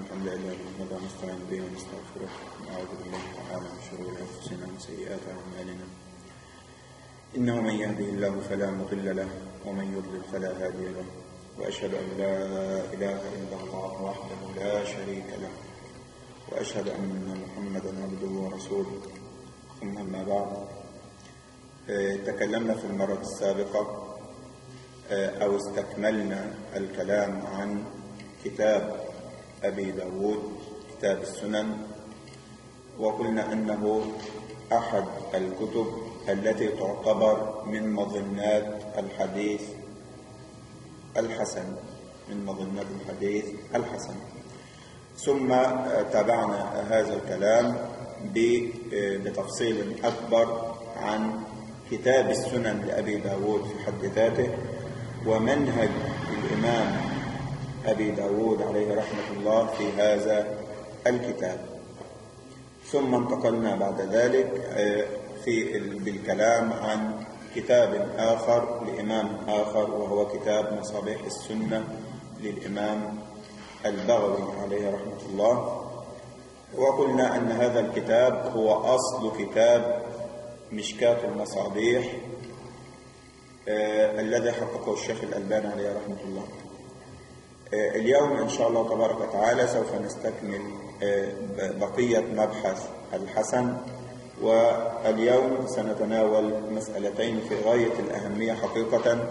الحمد لله نحمده ونستعين به ونستغفره ونعوذ بالله تعالى من شرور انفسنا ومن سيئات اعمالنا انه من يهده الله فلا مضل له ومن يضلل فلا هادي له واشهد ان لا اله الا الله وحده لا شريك له واشهد ان محمدا عبده ورسوله ثم اما بعد آه، تكلمنا في المره السابقه آه، أو استكملنا الكلام عن كتاب أبي داود كتاب السنن وقلنا أنه أحد الكتب التي تعتبر من مظنات الحديث الحسن من مظنات الحديث الحسن ثم آه، تابعنا هذا الكلام ب- آه، بتفصيل أكبر عن كتاب السنن لأبي داود في حد ذاته ومنهج الإمام أبي داود عليه رحمة الله في هذا الكتاب ثم انتقلنا بعد ذلك آه، في ال- بالكلام عن كتاب آخر لإمام آخر وهو كتاب مصابيح السنة للإمام البغوي عليه رحمة الله وقلنا أن هذا الكتاب هو أصل كتاب مشكاة المصابيح آه، الذي حققه الشيخ الألباني عليه رحمة الله آه، اليوم إن شاء الله تبارك وتعالى سوف نستكمل آه، ب- بقية مبحث الحسن واليوم سنتناول مسألتين في غاية الأهمية حقيقة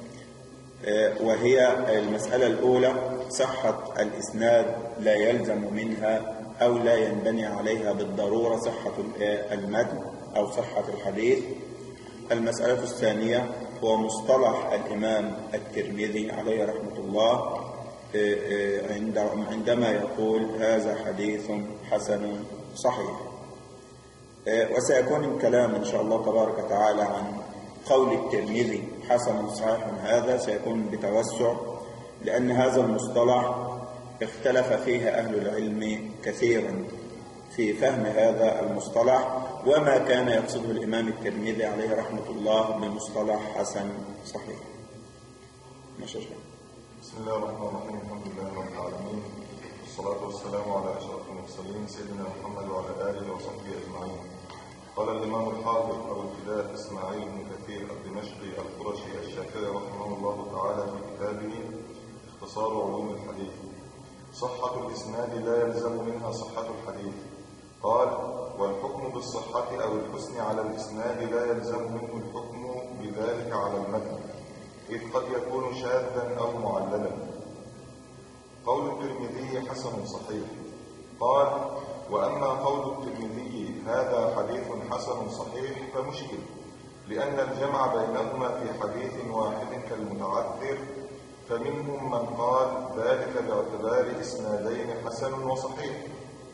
آه، وهي المسألة الأولى صحة الإسناد لا يلزم منها أو لا ينبني عليها بالضرورة صحة ال- المتن أو صحة الحديث المسألة الثانية هو مصطلح الإمام الترمذي عليه رحمة الله آه، آه، عند- عندما يقول هذا حديث حسن صحيح آه، وسيكون الكلام إن شاء الله تبارك وتعالى عن قول الترمذي حسن صحيح هذا سيكون بتوسع لأن هذا المصطلح اختلف فيه أهل العلم كثيرا في فهم هذا المصطلح وما كان يقصده الإمام الترمذي عليه رحمة الله بمصطلح حسن صحيح ماشي يا شيخ. بسم الله الرحمن الرحيم الحمد لله رب العالمين والصلاة والسلام على أشرف المرسلين سيدنا محمد وعلى آله وصحبه أجمعين قال الإمام الحافظ أبو الفداء إسماعيل بن كثير الدمشقي القرشي الشافعي رحمه الله تعالى في كتابه اختصار علوم الحديث صحة الإسناد لا يلزم منها صحة الحديث قال والحكم بالصحة أو الحسن على الإسناد لا يلزم منه الحكم بذلك على المتن إذ قد يكون شاذا أو معللا قول الترمذي حسن صحيح قال وأما قول الترمذي هذا حديث حسن صحيح فمشكل لأن الجمع بينهما في حديث واحد كالمتعذر فمنهم من قال ذلك باعتبار إسنادين حسن وصحيح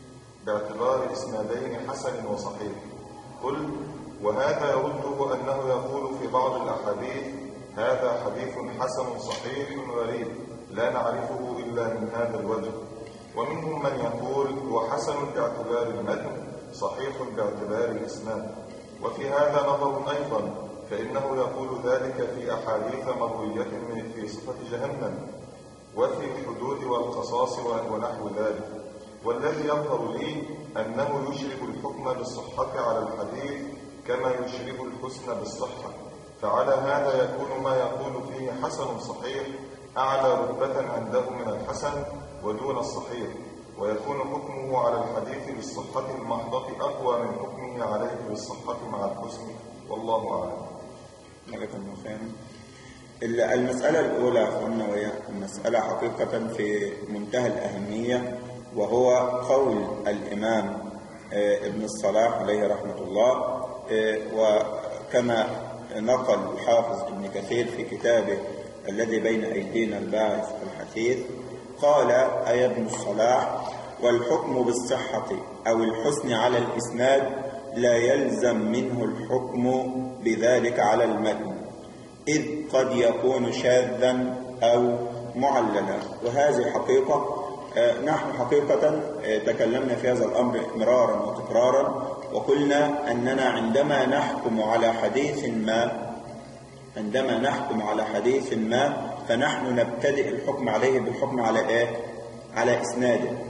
باعتبار إسنادين حسن وصحيح قل وهذا يرده أنه يقول في بعض الأحاديث هذا حديث حسن صحيح غريب لا نعرفه إلا من هذا الوجه ومنهم من يقول هو حسن باعتبار المتن صحيح باعتبار الإسناد وفي هذا نظر أيضا فإنه يقول ذلك في أحاديث مروية من في صفة جهنم وفي الحدود والقصاص ونحو ذلك والذي يظهر لي أنه يشرب الحكم بالصحة على الحديث كما يشرب الحسن بالصحة فعلى هذا يكون ما يقول فيه حسن صحيح أعلى رتبة عنده من الحسن ودون الصحيح ويكون حكمه على الحديث بالصحة المحضة أقوى من حكمه عليه بالصحة مع الحسن والله أعلم جزاكم الله خيرا ال- المسألة الأولى يا أخوانا وهي مسألة حقيقة في منتهى الأهمية وهو قول الإمام آه، ابن الصلاح عليه رحمة الله آه، وكما نقل الحافظ ابن كثير في كتابه الذي بين أيدينا الباعث الحثيث قال أي ابن الصلاح والحكم بالصحة أو الحسن على الإسناد لا يلزم منه الحكم بذلك على المتن إذ قد يكون شاذا أو معللا وهذه حقيقة آه، نحن حقيقة آه، تكلمنا في هذا الأمر مرارا وتكرارا وقلنا أننا عندما نحكم على حديث ما عندما نحكم على حديث ما فنحن نبتدئ الحكم عليه بالحكم على ايه على اسناده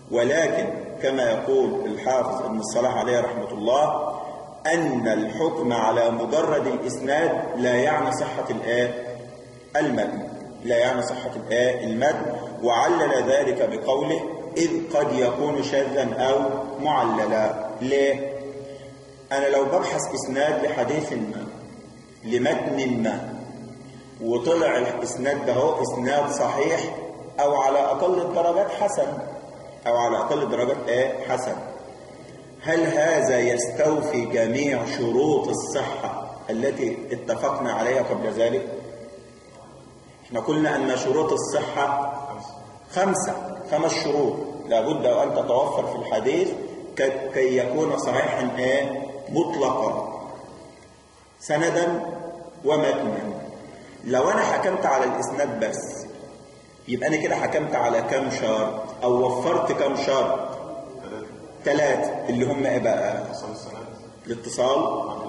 ولكن كما يقول الحافظ ابن الصلاح عليه رحمة الله أن الحكم على مجرد الإسناد لا يعني صحة الآية المتن لا يعني صحة الآية المتن وعلل ذلك بقوله إذ قد يكون شاذا أو معللا ليه؟ أنا لو ببحث إسناد لحديث ما لمتن ما وطلع الإسناد ده هو إسناد صحيح أو على أقل الدرجات حسن أو على أقل الدرجات إيه حسن هل هذا يستوفي جميع شروط الصحة التي اتفقنا عليها قبل ذلك احنا قلنا أن شروط الصحة خمسة خمس شروط لابد أن تتوفر في الحديث كي يكون صحيحا ايه مطلقا سندا ومتنا لو انا حكمت على الاسناد بس يبقى انا كده حكمت على كم شرط او وفرت كم شرط ثلاثة اللي هم ايه بقى الاتصال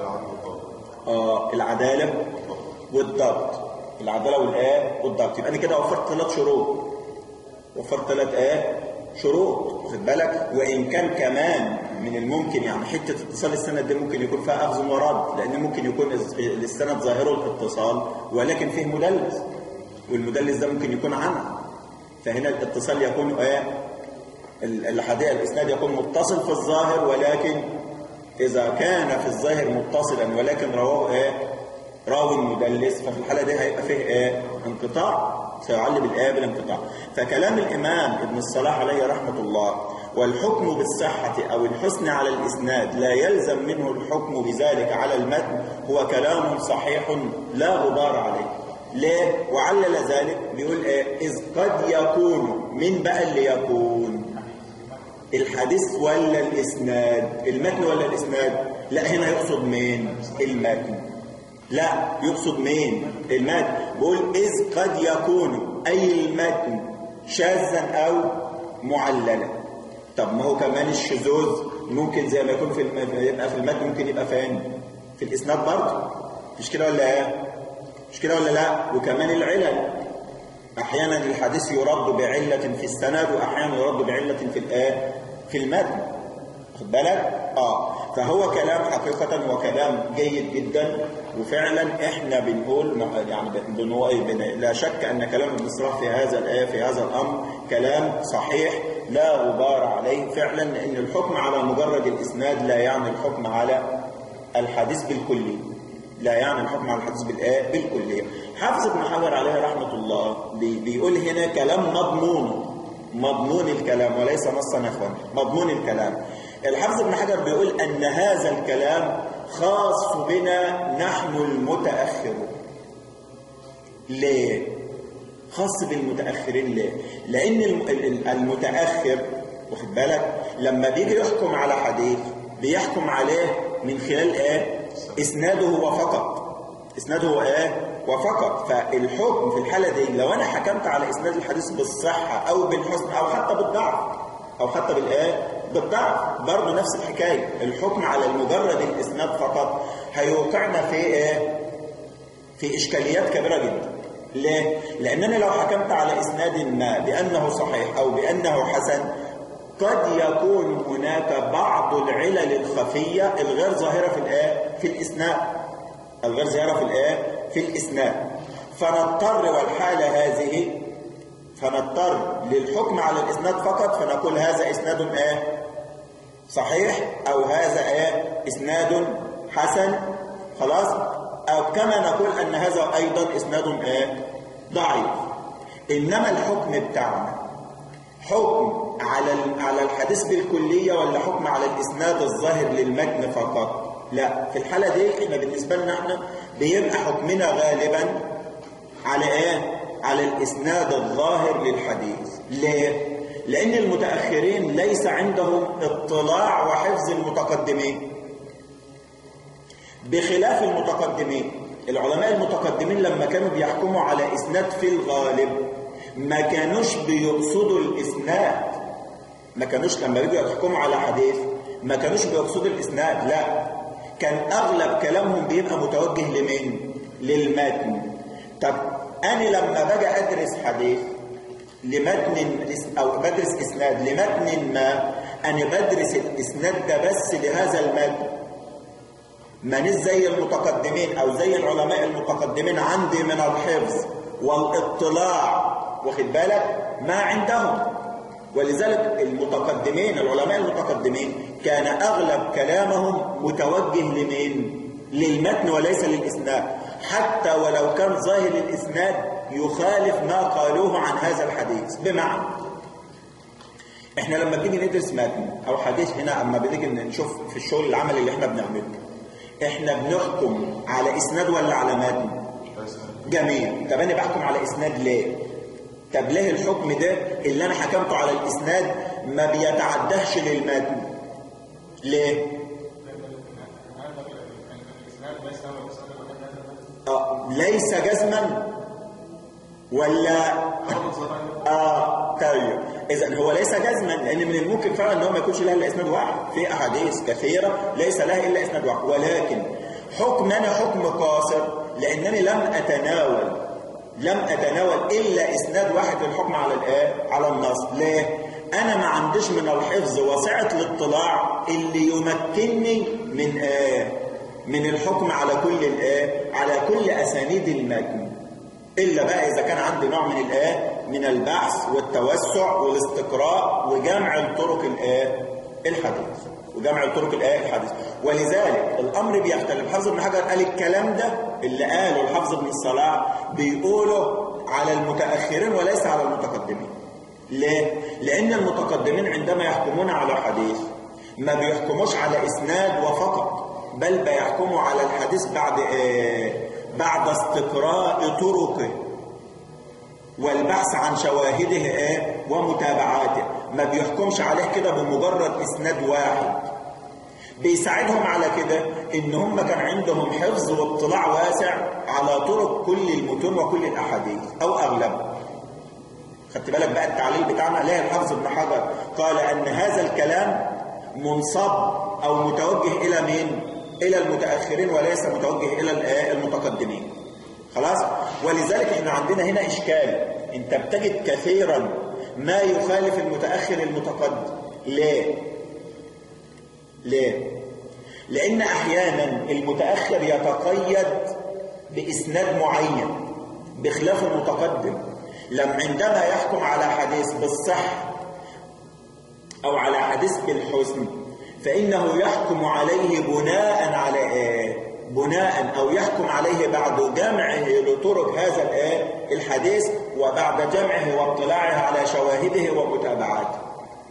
آه العدالة والضبط العدالة والايه والضبط يبقى انا كده وفرت ثلاث شروط وفرت ثلاث ايه شروط واخد بالك وان كان كمان من الممكن يعني حته اتصال السند دي ممكن يكون فيها اخذ ورد لان ممكن يكون السند ظاهره الاتصال ولكن فيه مدلس والمدلس ده ممكن يكون عمى فهنا الاتصال يكون ايه الحديث الاسناد يكون متصل في الظاهر ولكن اذا كان في الظاهر متصلا ولكن رواه ايه راوي مدلس ففي الحاله دي هيبقى فيه ايه انقطاع سيعلم الآية بالانقطاع فكلام الإمام ابن الصلاح عليه رحمة الله والحكم بالصحة أو الحسن على الإسناد لا يلزم منه الحكم بذلك على المتن هو كلام صحيح لا غبار عليه ليه؟ وعلل ذلك بيقول ايه إذ قد يكون من بقى اللي يكون الحديث ولا الإسناد المتن ولا الإسناد لا هنا يقصد مين المتن لا يقصد مين المتن بيقول إذ قد يكون أي المتن شاذا أو معللا طب ما هو كمان الشذوذ ممكن زي ما يكون في يبقى في المتن ممكن يبقى فين في الإسناد برضه مش كده ولا ايه مش كده ولا لا وكمان العلل أحيانا الحديث يرد بعلة في السند وأحيانا يرد بعلة في الآية في المتن خد بالك اه فهو كلام حقيقة هو كلام جيد جدا وفعلا احنا بنقول يعني بنقول لا شك ان كلام ابن الصلاح في هذا الايه في هذا الامر كلام صحيح لا غبار عليه فعلا لان الحكم على مجرد الاسناد لا يعني الحكم على الحديث بالكلي لا يعني الحكم على الحديث بالايه بالكليه حافظ ابن حجر عليه رحمه الله بيقول هنا كلام مضمون مضمون الكلام وليس نصا اخوان مضمون الكلام الحافظ ابن حجر بيقول أن هذا الكلام خاص بنا نحن المتأخرون ليه؟ خاص بالمتأخرين ليه؟ لأن المتأخر واخد بالك لما بيجي يحكم على حديث بيحكم عليه من خلال ايه؟ اسناده هو فقط اسناده هو ايه؟ وفقط فالحكم في الحالة دي لو أنا حكمت على إسناد الحديث بالصحة أو بالحسن أو حتى بالضعف أو حتى بالآية بالضعف برضه نفس الحكاية الحكم على المجرد الإسناد فقط هيوقعنا في إيه؟ في إشكاليات كبيرة جدا ليه؟ لأنني لو حكمت على إسناد ما بأنه صحيح أو بأنه حسن قد يكون هناك بعض العلل الخفية الغير ظاهرة في الآية في الإسناد الغير ظاهرة في الآية في الإسناد فنضطر والحالة هذه فنضطر للحكم على الإسناد فقط فنقول هذا إسناد إيه صحيح أو هذا إيه إسناد حسن خلاص أو كما نقول أن هذا أيضا إسناد إيه ضعيف إنما الحكم بتاعنا حكم على على الحديث بالكلية ولا حكم على الإسناد الظاهر للمتن فقط لا في الحالة دي احنا بالنسبة لنا احنا بيبقى حكمنا غالبا على ايه على الاسناد الظاهر للحديث ليه لان المتاخرين ليس عندهم اطلاع وحفظ المتقدمين بخلاف المتقدمين العلماء المتقدمين لما كانوا بيحكموا على اسناد في الغالب ما كانوش بيقصدوا الاسناد ما كانوش لما بيجوا يحكموا على حديث ما كانوش بيقصدوا الاسناد لا كان اغلب كلامهم بيبقى متوجه لمين للمتن طب انا لما باجي ادرس حديث لمتن او بدرس اسناد لمتن ما انا بدرس الاسناد ده بس لهذا المتن مانيش زي المتقدمين او زي العلماء المتقدمين عندي من الحفظ والاطلاع واخد بالك ما عندهم ولذلك المتقدمين العلماء المتقدمين كان اغلب كلامهم متوجه لمين للمتن وليس للاسناد حتى ولو كان ظاهر الاسناد يخالف ما قالوه عن هذا الحديث بمعنى احنا لما بنيجي ندرس متن او حديث هنا اما بنيجي نشوف في الشغل العملي اللي احنا بنعمله احنا بنحكم على اسناد ولا على متن جميل طب انا بحكم على اسناد ليه طب ليه الحكم ده اللي انا حكمته على الاسناد ما بيتعدهش للمتن ليه آه ليس جزما ولا اه طيب اذا هو ليس جزما لان من الممكن فعلا ان هو ما يكونش لها الا اسناد واحد في احاديث كثيره ليس لها الا اسناد واحد ولكن حكم انا حكم قاصر لانني لم اتناول لم اتناول الا اسناد واحد للحكم على الايه على النص ليه انا ما عنديش من الحفظ وسعه الاطلاع اللي يمكنني من آه من الحكم على كل الايه على كل اسانيد المتن الا بقى اذا كان عندي نوع من الايه من البحث والتوسع والاستقراء وجمع الطرق الايه الحديث وجمع الطرق الايه الحديث ولذلك الامر بيختلف الحافظ ابن حجر قال الكلام ده اللي قاله الحافظ ابن الصلاح بيقوله على المتاخرين وليس على المتقدمين ليه لان المتقدمين عندما يحكمون على حديث ما بيحكموش على اسناد وفقط بل بيحكموا على الحديث بعد إيه بعد استقراء طرقه والبحث عن شواهده ايه ومتابعاته ما بيحكمش عليه كده بمجرد اسناد واحد بيساعدهم على كده ان هم كان عندهم حفظ واطلاع واسع على طرق كل المتون وكل الاحاديث او اغلبها خدت بالك بقى التعليل بتاعنا ليه الحافظ ابن حجر قال ان هذا الكلام منصب او متوجه الى مين الى المتاخرين وليس متوجه الى المتقدمين خلاص ولذلك احنا عندنا هنا اشكال انت بتجد كثيرا ما يخالف المتاخر المتقدم ليه ليه لان احيانا المتاخر يتقيد باسناد معين بخلاف المتقدم لم عندما يحكم على حديث بالصح او على حديث بالحسن فإنه يحكم عليه بناء على إيه؟ بناء أو يحكم عليه بعد جمعه لطرق هذا الإيه؟ الحديث وبعد جمعه واطلاعه على شواهده ومتابعاته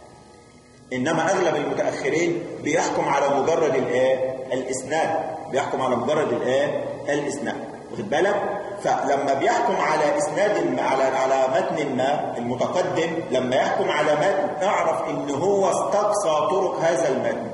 إنما أغلب المتأخرين بيحكم على مجرد الإيه؟ الإسناد بيحكم على مجرد الإيه؟ الإسناد واخد بالك؟ فلما بيحكم على اسناد على على متن ما المتقدم لما يحكم على متن اعرف ان هو استقصى طرق هذا المتن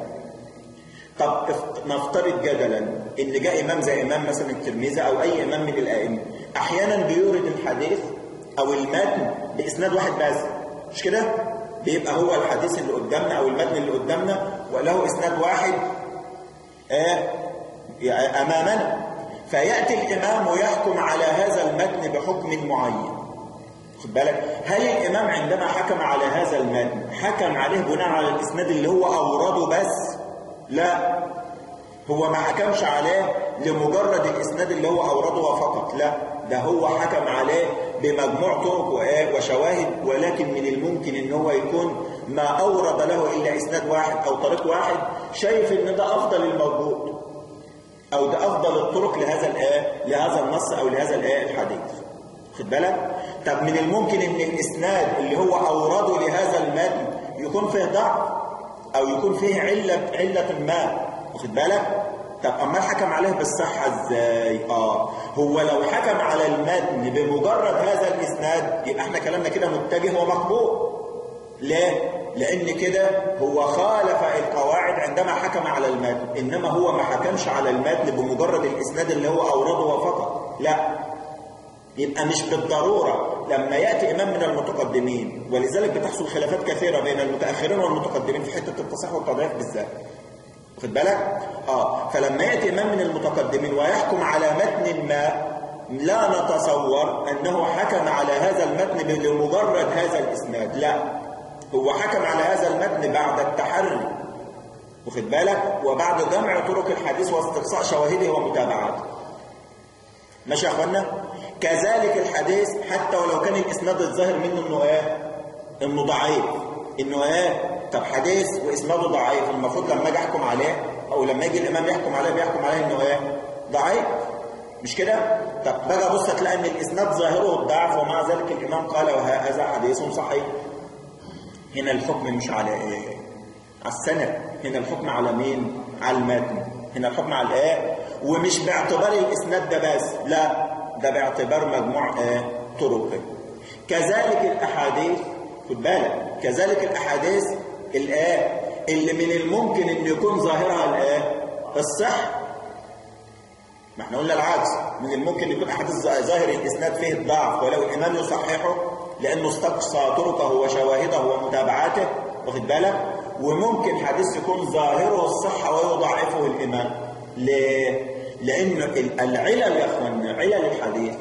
طب نفترض جدلا ان جاء امام زي امام مثلا الترمذي او اي امام من الائمه احيانا بيورد الحديث او المتن باسناد واحد بس مش كده بيبقى هو الحديث اللي قدامنا او المتن اللي قدامنا وله اسناد واحد آه امامنا فيأتي الإمام ويحكم على هذا المتن بحكم معين خد بالك هل الإمام عندما حكم على هذا المتن حكم عليه بناء على الإسناد اللي هو أورده بس لا هو ما حكمش عليه لمجرد الإسناد اللي هو أورده فقط لا ده هو حكم عليه بمجموع طرق وشواهد ولكن من الممكن ان هو يكون ما أورد له إلا إسناد واحد أو طريق واحد شايف ان ده أفضل الموجود او ده افضل الطرق لهذا الايه لهذا النص او لهذا الايه الحديث خد بالك طب من الممكن ان الاسناد اللي هو اورده لهذا المتن يكون فيه ضعف او يكون فيه عله عله ما واخد بالك طب اما حكم عليه بالصحه ازاي اه هو لو حكم على المتن بمجرد هذا الاسناد يبقى احنا كلامنا كده متجه ومقبول ليه لان كده هو خالف القواعد عندما حكم على المتن انما هو ما حكمش على المتن بمجرد الاسناد اللي هو اورده فقط لا يبقى مش بالضروره لما ياتي امام من المتقدمين ولذلك بتحصل خلافات كثيره بين المتاخرين والمتقدمين في حته التصحيح والتضعيف بالذات واخد بالك اه فلما ياتي امام من المتقدمين ويحكم على متن ما لا نتصور أنه حكم على هذا المتن لمجرد هذا الإسناد لا هو حكم على هذا المتن بعد التحري واخد بالك وبعد جمع طرق الحديث واستقصاء شواهده ومتابعاته ماشي يا اخوانا كذلك الحديث حتى ولو كان الاسناد الظاهر منه انه ايه انه ضعيف انه ايه طب حديث واسناده ضعيف المفروض لما اجي احكم عليه او لما يجي الامام يحكم عليه بيحكم عليه انه ايه ضعيف مش كده طب باجي ابص تلاقي ان الاسناد ظاهره الضعف ومع ذلك الامام قال وهذا حديث صحيح هنا الحكم مش على ايه على السند هنا الحكم على مين على المتن هنا الحكم على الايه ومش باعتبار الاسناد ده بس لا ده باعتبار مجموع ايه طرقه كذلك الاحاديث خد بالك كذلك الاحاديث الايه اللي من الممكن ان يكون ظاهرها الايه الصح ما احنا قلنا العكس من الممكن يكون احاديث ظاهر الاسناد فيه الضعف ولو الامام يصححه لانه استقصى طرقه وشواهده ومتابعاته واخد بالك وممكن حديث يكون ظاهره الصحه ويضعفه الامام ليه؟ لان العلل يا اخوانا علل الحديث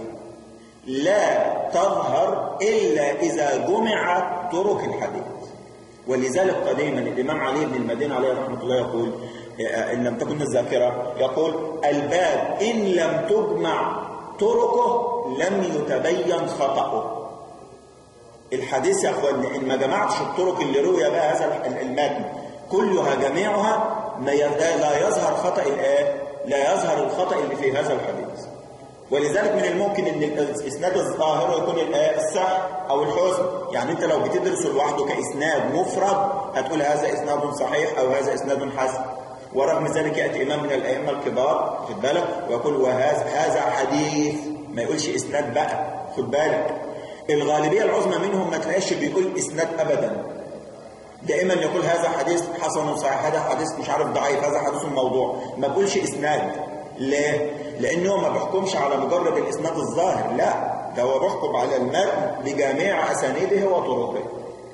لا تظهر الا اذا جمعت طرق الحديث ولذلك قديما الامام علي بن المدينه عليه رحمه الله يقول ان لم تكن الذاكره يقول الباب ان لم تجمع طرقه لم يتبين خطأه الحديث يا اخواني ان ما جمعتش الطرق اللي روي بها هذا المتن كلها جميعها ما لا يظهر خطأ الايه لا يظهر الخطأ اللي في هذا الحديث ولذلك من الممكن ان الاسناد الظاهر يكون الايه الصح او الحسن يعني انت لو بتدرسه لوحده كاسناد مفرد هتقول هذا اسناد صحيح او هذا اسناد حسن ورغم ذلك ياتي امام من الائمه الكبار خد بالك ويقول وهذا هذا حديث ما يقولش اسناد بقى خد بالك الغالبيه العظمى منهم ما تلاقيش بيقول اسناد ابدا دائما يقول هذا حديث حسن صحيح هذا حديث مش عارف ضعيف هذا حديث موضوع ما بيقولش اسناد ليه لانه ما بيحكمش على مجرد الاسناد الظاهر لا ده هو بيحكم على المتن بجميع اسانيده وطرقه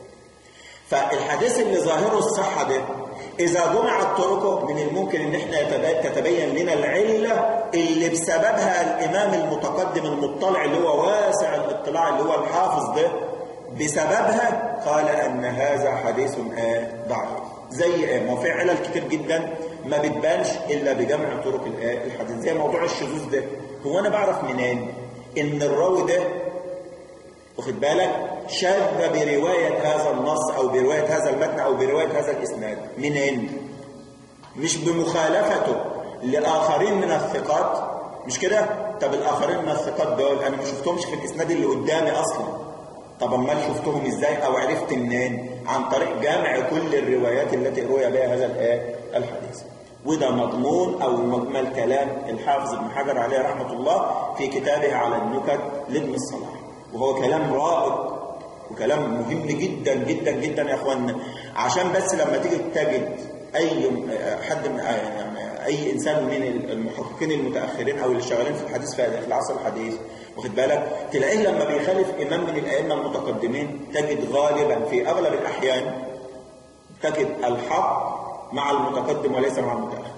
فالحديث اللي ظاهره الصحه ده اذا جمعت طرقه من الممكن ان احنا تتبين لنا العله اللي بسببها الامام المتقدم المطلع اللي هو واسع الاطلاع اللي هو الحافظ ده بسببها قال ان هذا حديث آه ضعيف زي ايه ما في علل كتير جدا ما بتبانش الا بجمع طرق الحديث زي موضوع الشذوذ ده هو انا بعرف منين ان الراوي ده واخد بالك شاذ بروايه هذا النص او بروايه هذا المتن او بروايه هذا الاسناد منين مش بمخالفته لاخرين من الثقات مش كده طب الاخرين من الثقات دول انا ما شفتهمش في الاسناد اللي قدامي اصلا طب امال شفتهم ازاي او عرفت منين عن طريق جمع كل الروايات التي روي بها هذا الايه الحديث وده مضمون او مجمل كلام الحافظ ابن حجر عليه رحمه الله في كتابه على النكت لابن الصلاح وهو كلام رائق وكلام مهم جدا جدا جدا يا اخوانا عشان بس لما تيجي تجد اي حد من يعني اي انسان من المحققين المتاخرين او اللي شغالين في الحديث في العصر الحديث واخد بالك تلاقيه لما بيخالف امام من الائمه المتقدمين تجد غالبا في اغلب الاحيان تجد الحق مع المتقدم وليس مع المتاخر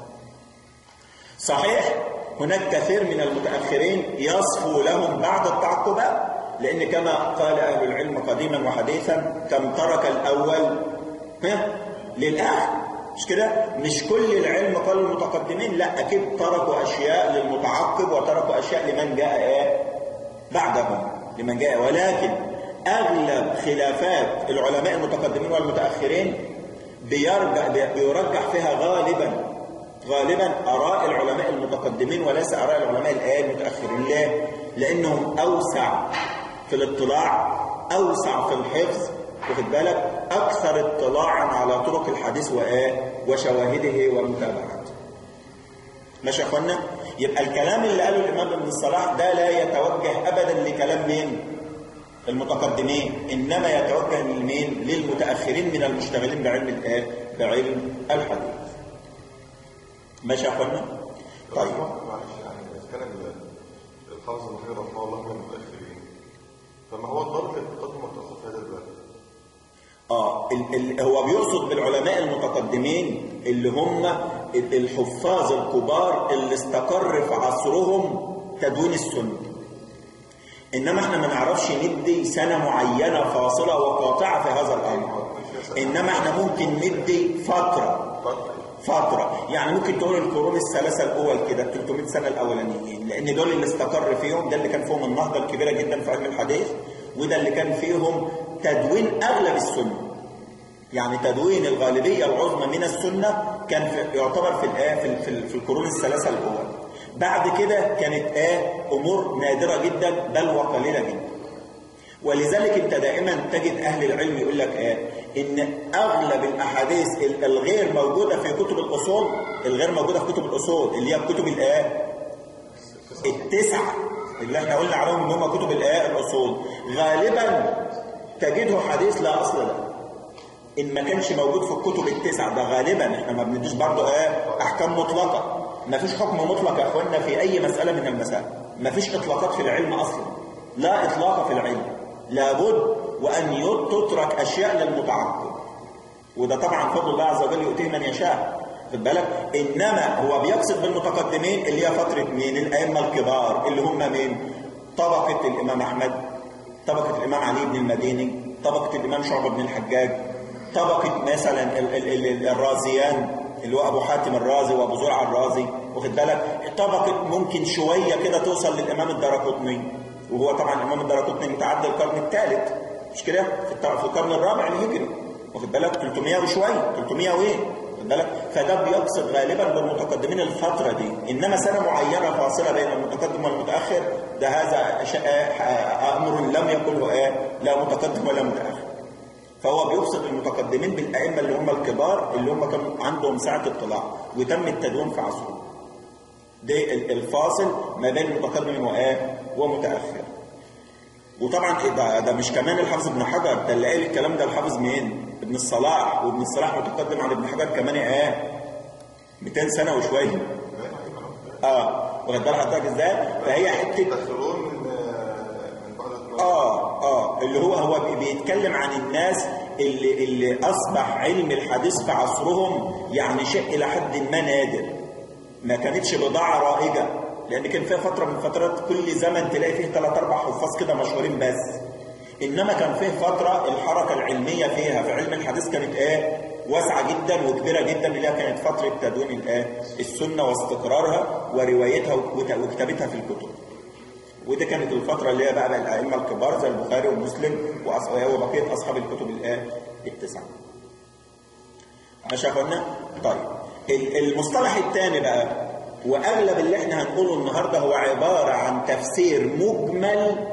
صحيح هناك كثير من المتاخرين يصفو لهم بعض التعقبات لان كما قال اهل العلم قديما وحديثا كم ترك الاول ها للاخر مش كده مش كل العلم قال المتقدمين لا اكيد تركوا اشياء للمتعقب وتركوا اشياء لمن جاء ايه بعدهم لمن جاء ولكن اغلب خلافات العلماء المتقدمين والمتاخرين بيرجع بيرجح فيها غالبا غالبا اراء العلماء المتقدمين وليس اراء العلماء الايه المتاخرين ليه لانهم اوسع في الاطلاع اوسع في الحفظ واخد بالك اكثر اطلاعا على طرق الحديث وايه وشواهده ومتابعته ماشي يا اخوانا يبقى الكلام اللي قاله الامام ابن الصلاح ده لا يتوجه ابدا لكلام مين المتقدمين انما يتوجه لمين للمتاخرين من المشتغلين بعلم الايه بعلم الحديث ماشي يا اخوانا طيب معلش يعني اذا كان الحافظ المحيط رحمه الله من المتاخرين فما هو الضابط التقدم والتاخر في هذا الباب؟ اه ال ال هو بيقصد بالعلماء المتقدمين اللي هم الحفاظ الكبار اللي استقر في عصرهم تدوين السنه انما احنا ما نعرفش ندي سنه معينه فاصله وقاطعه في هذا الامر انما احنا ممكن ندي فتره فترة فترة يعني ممكن تقول القرون الثلاثة الأول كده 300 سنة الأولانيين لأن دول اللي استقر فيهم ده اللي كان فيهم النهضة الكبيرة جدا في علم الحديث وده اللي كان فيهم تدوين أغلب السنة يعني تدوين الغالبية العظمى من السنة كان في يعتبر في الآية في, ال- في, ال- في القرون الثلاثة الأول بعد كده كانت آه أمور نادرة جدا بل وقليلة جدا ولذلك انت دائما تجد اهل العلم يقول لك ايه ان اغلب الاحاديث ال- الغير موجوده في كتب الاصول الغير موجوده في كتب الاصول اللي هي كتب الايه التسعه اللي احنا قلنا عليهم ان هم كتب الايه الاصول غالبا تجده حديث لا اصل له ان ما كانش موجود في الكتب التسعه ده غالبا احنا ما بنديش برضه ايه احكام مطلقه ما فيش حكم مطلق يا اخوانا في اي مساله من المسائل ما فيش اطلاقات في العلم اصلا لا اطلاق في العلم لابد وان يت- تترك اشياء للمتعقل وده طبعا فضل الله عز وجل يؤتيه من يشاء خد بالك انما هو بيقصد بالمتقدمين اللي هي فتره مين الائمه الكبار اللي هم مين طبقه الامام احمد طبقه الامام علي بن المديني طبقه الامام شعبه بن الحجاج طبقه مثلا ال- ال- ال- الرازيان اللي هو ابو حاتم الرازي وابو زرع الرازي واخد بالك طبقه ممكن شويه كده توصل للامام الدرقطني وهو طبعا الامام الدرقطني متعدى القرن الثالث مش كده في الط- في القرن الرابع الهجري واخد بالك 300 وشويه 300 وايه واخد بالك فده بيقصد غالبا بالمتقدمين الفتره دي انما سنه معينه فاصله بين المتقدم والمتاخر ده هذا شيء- آه، امر لم يقله ايه لا متقدم ولا متاخر فهو بيقصد المتقدمين بالائمه اللي هم الكبار اللي هم كانوا عندهم سعه اطلاع وتم التدوين في عصرهم ده ال- الفاصل ما بين متقدم وايه ومتاخر وطبعا ده, ده مش كمان الحافظ ابن حجر ده اللي قال الكلام ده الحافظ مين ابن الصلاح وابن الصلاح متقدم عن ابن حجر كمان ايه 200 سنه وشويه اه واخد بال حضرتك ازاي فهي حته تدخلون من من بعد الدراسة. اه اه اللي هو هو بي- بيتكلم عن الناس اللي اللي اصبح علم الحديث في عصرهم يعني شيء الى حد ما نادر ما كانتش بضاعه رائجه لان كان فيها فتره من فترات كل زمن تلاقي فيه ثلاث اربع حفاظ كده مشهورين بس انما كان فيه فتره الحركه العلميه فيها في علم الحديث كانت ايه واسعه جدا وكبيره جدا اللي هي كانت فتره تدوين الايه السنه واستقرارها وروايتها وكت- وكتابتها في الكتب ودي كانت الفترة اللي هي بقى, بقى الأئمة الكبار زي البخاري ومسلم وأص- وبقية أصحاب الكتب الآن التسعة. ماشي يا أخوانا؟ طيب ال- المصطلح الثاني بقى وأغلب اللي احنا هنقوله النهارده هو عبارة عن تفسير مجمل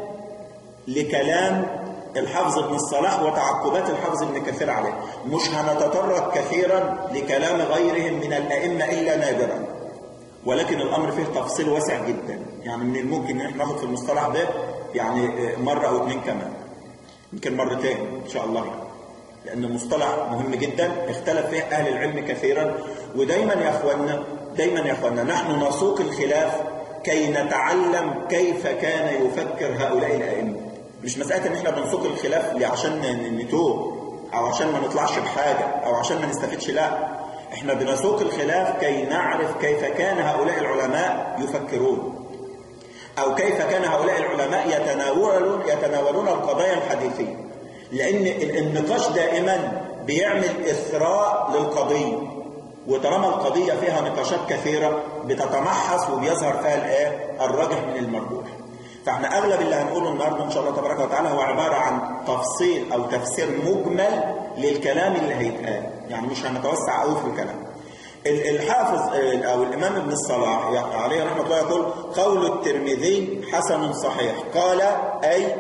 لكلام الحافظ ابن الصلاح وتعقبات الحافظ ابن كثير عليه مش هنتطرق كثيرا لكلام غيرهم من الأئمة إلا نادرا ولكن الامر فيه تفصيل واسع جدا يعني من الممكن ان احنا ناخد في المصطلح ده يعني مره او اتنين كمان يمكن مرتين ان شاء الله يعني. لان مصطلح مهم جدا اختلف فيه اهل العلم كثيرا ودايما يا اخواننا دايما يا اخواننا نحن نسوق الخلاف كي نتعلم كيف كان يفكر هؤلاء الائمه مش مساله ان احنا بنسوق الخلاف عشان نتوه او عشان ما نطلعش بحاجه او عشان ما نستفدش لا احنا بنسوق الخلاف كي نعرف كيف كان هؤلاء العلماء يفكرون او كيف كان هؤلاء العلماء يتناولون يتناولون القضايا الحديثيه لان النقاش دائما بيعمل اثراء للقضيه وطالما القضيه فيها نقاشات كثيره بتتمحص وبيظهر فيها الايه الراجح من المرجوح فاحنا اغلب اللي هنقوله النهارده ان شاء الله تبارك وتعالى هو عباره عن تفصيل او تفسير مجمل للكلام اللي هيتقال يعني مش هنتوسع قوي في الكلام الحافظ او الامام ابن الصلاح عليه رحمه الله يقول قول الترمذي حسن صحيح قال اي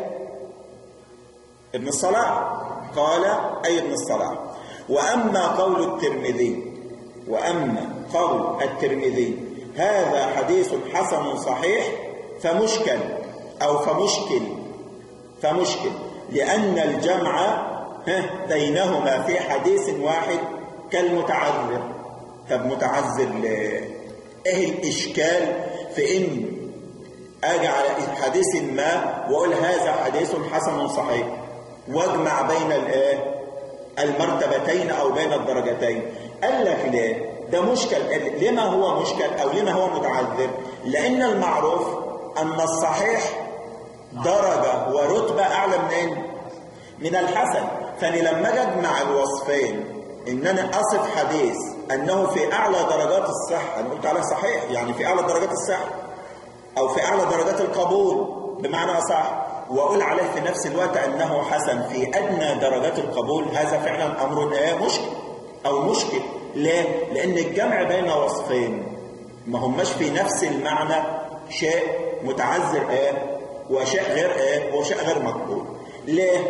ابن الصلاح قال اي ابن الصلاح واما قول الترمذي واما قول الترمذي هذا حديث حسن صحيح فمشكل او فمشكل فمشكل لان الجمع بينهما في حديث واحد كالمتعذر طب متعذر ليه؟ ايه الاشكال في ان اجي على حديث ما واقول هذا حديث حسن صحيح واجمع بين الايه المرتبتين او بين الدرجتين قال لك ليه ده مشكل لما هو مشكل او لما هو متعذر لان المعروف ان الصحيح درجة ورتبة أعلى منين؟ من الحسن فأنا لما أجي أجمع الوصفين إن أنا أصف حديث أنه في أعلى درجات الصحة أنا قلت عليه صحيح يعني في أعلى درجات الصحة أو في أعلى درجات القبول بمعنى أصح وأقول عليه في نفس الوقت أنه حسن في أدنى درجات القبول هذا فعلا أمر إيه مشكل أو مشكل ليه؟ لأن الجمع بين وصفين ما هماش في نفس المعنى شيء متعذر إيه وشيء غير إيه وشيء غير مقبول ليه؟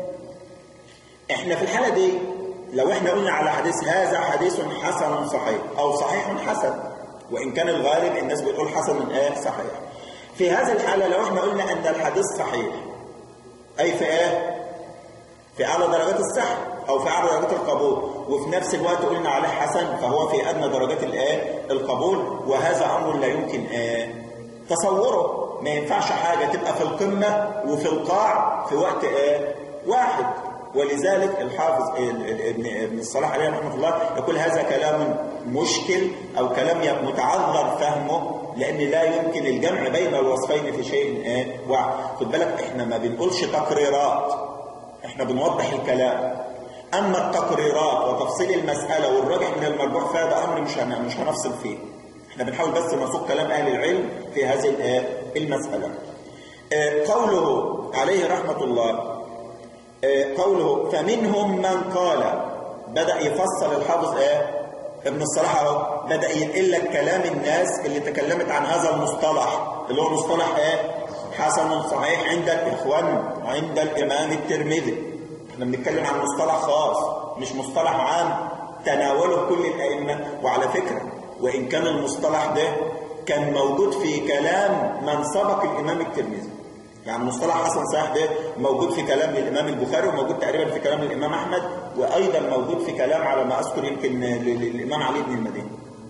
إحنا في الحالة دي لو إحنا قلنا على حديث هذا حديث حسن صحيح أو صحيح حسن وإن كان الغالب الناس بتقول حسن إيه صحيح في هذه الحالة لو احنا قلنا أن الحديث صحيح أي في إيه؟ في أعلى درجات الصحة أو في أعلى درجات القبول وفي نفس الوقت قلنا عليه حسن فهو في أدنى درجات الإيه؟ القبول وهذا أمر لا يمكن إيه؟ تصوره ما ينفعش حاجة تبقى في القمة وفي القاع في وقت إيه؟ واحد ولذلك الحافظ ابن ابن الصلاح عليه رحمه الله يقول هذا كلام مشكل او كلام متعذر فهمه لان لا يمكن الجمع بين الوصفين في شيء ايه واحد خد بالك احنا ما بنقولش تقريرات احنا بنوضح الكلام اما التقريرات وتفصيل المساله والراجح من المرجوح فهذا امر مش مش هنفصل فيه احنا بنحاول بس نسوق كلام اهل العلم في هذه المساله قوله عليه رحمه الله قوله فمنهم من قال بدأ يفصل الحافظ ايه ابن الصلاح اهو بدأ ينقل لك كلام الناس اللي تكلمت عن هذا المصطلح اللي هو مصطلح ايه حسن صحيح عند الاخوان عند الامام الترمذي احنا بنتكلم عن مصطلح خاص مش مصطلح عام تناوله كل الائمه وعلى فكره وان كان المصطلح ده كان موجود في كلام من سبق الامام الترمذي يعني مصطلح حسن صحيح ده موجود في كلام الإمام البخاري وموجود تقريبا في كلام الإمام أحمد وأيضا موجود في كلام على ما أذكر يمكن للإمام علي بن المدينة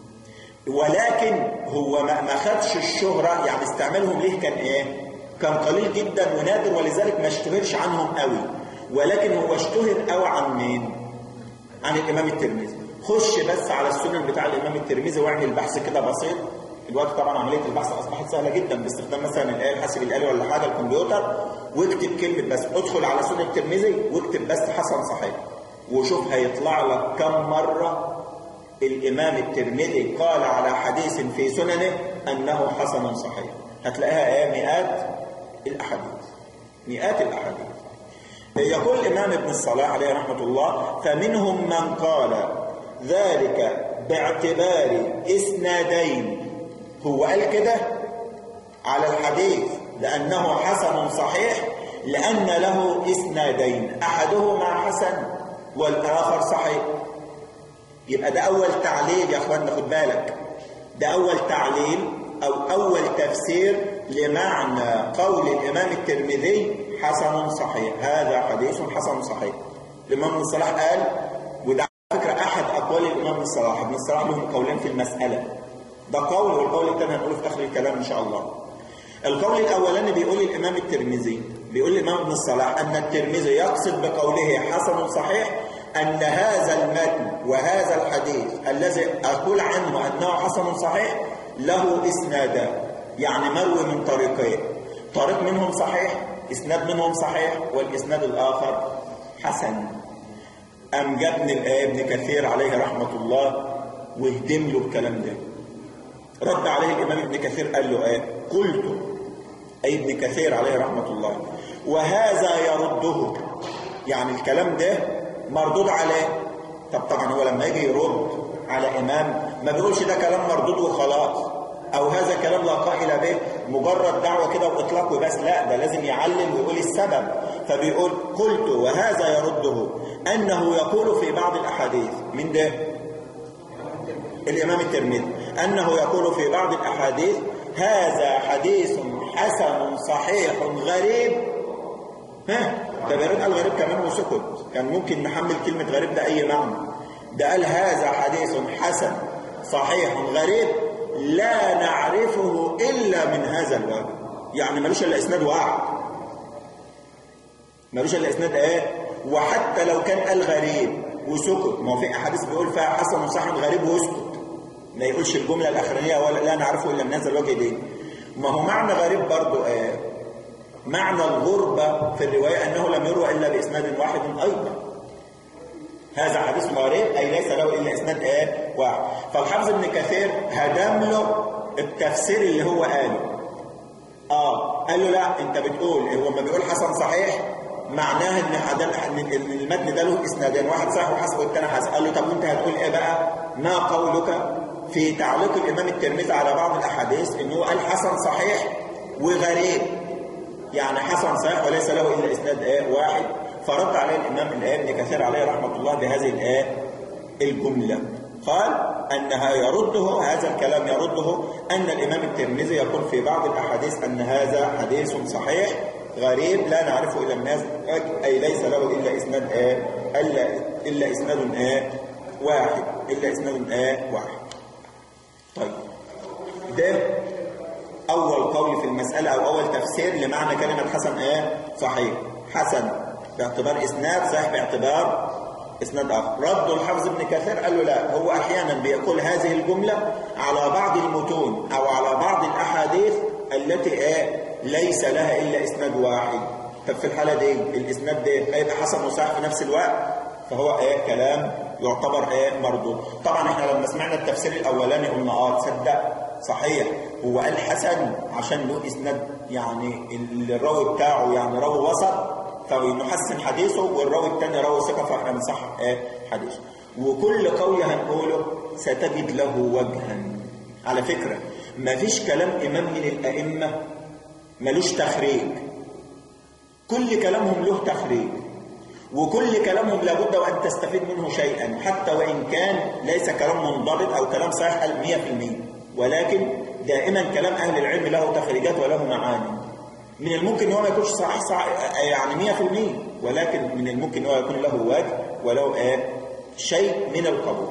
ولكن هو ما خدش الشهرة يعني استعمالهم ليه كان إيه كان قليل جدا ونادر ولذلك ما اشتهرش عنهم قوي ولكن هو اشتهر قوي عن مين عن الإمام الترمذي خش بس على السنن بتاع الإمام الترمذي واعمل بحث كده بسيط الوقت طبعا عمليه البحث اصبحت سهله جدا باستخدام مثلا الاله الحاسب الالي ولا حاجه الكمبيوتر واكتب كلمه بس ادخل على سنن الترمذي واكتب بس حسن صحيح وشوف هيطلع لك كم مره الامام الترمذي قال على حديث في سننه انه حسن صحيح هتلاقيها ايه مئات الاحاديث مئات الاحاديث يقول الامام ابن الصلاح عليه رحمه الله فمنهم من قال ذلك باعتبار اسنادين هو قال كده على الحديث لأنه حسن صحيح لأن له إسنادين أحدهما حسن والآخر صحيح يبقى ده أول تعليل يا أخوان خد بالك ده أول تعليل أو أول تفسير لمعنى قول الإمام الترمذي حسن صحيح هذا حديث حسن صحيح الإمام ابن الصلاح قال وده على فكرة أحد أقوال الإمام ابن الصلاح ابن الصلاح لهم قولين في المسألة ده قول والقول الثاني هنقوله في اخر الكلام ان شاء الله القول الاولاني بيقول الامام الترمذي بيقول الامام ابن الصلاح ان الترمذي يقصد بقوله حسن صحيح ان هذا المتن وهذا الحديث الذي اقول عنه انه حسن صحيح له اسنادان يعني مروي من طريقين طريق منهم صحيح اسناد منهم صحيح والاسناد الاخر حسن ام جابني الايه ابن كثير عليه رحمه الله وهدم له الكلام ده رد عليه الإمام ابن كثير قال له ايه قلت أي ابن كثير عليه رحمة الله وهذا يرده يعني الكلام ده مردود عليه طب طبعا هو لما يجي يرد على إمام ما بيقولش ده كلام مردود وخلاص أو هذا كلام لا قائل به مجرد دعوة كده وإطلاق وبس لا ده لازم يعلم ويقول السبب فبيقول قلت وهذا يرده أنه يقول في بعض الأحاديث من ده الإمام الترمذي أنه يقول في بعض الأحاديث هذا حديث حسن صحيح غريب ها ده بيرد قال غريب كمان وسكت كان ممكن نحمل كلمة غريب ده أي معنى ده قال هذا حديث حسن صحيح غريب لا نعرفه إلا من هذا الوجه يعني ملوش إلا إسناد واحد ملوش إلا إسناد إيه وحتى لو كان قال غريب وسكت ما هو في أحاديث بيقول فيها حسن وصحيح غريب ويسكت ما يقولش الجملة الأخرانية ولا لا نعرفه إلا من هذا الوجه دي ما هو معنى غريب برضو آه معنى الغربة في الرواية أنه لم يروى إلا بإسناد واحد أيضا هذا حديث غريب أي ليس له إلا إسناد إيه واحد فالحافظ ابن كثير هدم له التفسير اللي هو قاله آه قال له لا أنت بتقول هو ما بيقول حسن صحيح معناه ان ان المتن ده له اسنادين واحد صحيح وحسن والثاني حسن قال له طب وانت هتقول ايه بقى ما قولك في تعليق الامام الترمذي على بعض الاحاديث انه قال حسن صحيح وغريب يعني حسن صحيح وليس له الا اسناد ايه واحد فرد عليه الامام الايه ابن كثير عليه رحمه الله بهذه الايه الجمله قال انها يرده هذا الكلام يرده ان الامام الترمذي يقول في بعض الاحاديث ان هذا حديث صحيح غريب لا نعرفه الا الناس اي ليس له الا اسناد ايه الا الا اسناد ايه واحد الا اسناد ايه واحد طيب ده اول قول في المساله او اول تفسير لمعنى كلمه حسن ايه صحيح حسن باعتبار اسناد صحيح باعتبار اسناد اخر رد الحافظ ابن كثير قال له لا هو احيانا بيقول هذه الجمله على بعض المتون او على بعض الاحاديث التي ايه ليس لها الا اسناد واحد طب في الحاله دي الاسناد ده هيبقى حسن وصحيح في نفس الوقت فهو ايه كلام يعتبر ايه مردود طبعا احنا لما سمعنا التفسير الاولاني قلنا اه تصدق صحيح هو قال حسن عشان له اسناد يعني الراوي بتاعه يعني راوي وسط فنحسن حديثه والراوي الثاني راوي ثقه فاحنا نصح ايه حديثه وكل قول هنقوله ستجد له وجها على فكره ما فيش كلام امام من الائمه ملوش تخريج كل كلامهم له تخريج وكل كلامهم لابد وأن تستفيد منه شيئا حتى وإن كان ليس كلام منضبط أو كلام صحيح 100% ولكن دائما كلام أهل العلم له تخريجات وله معاني من الممكن ان هو ما يكونش صحيح, صحيح يعني 100% ولكن من الممكن ان هو يكون له وجه ولو آه شيء من القبول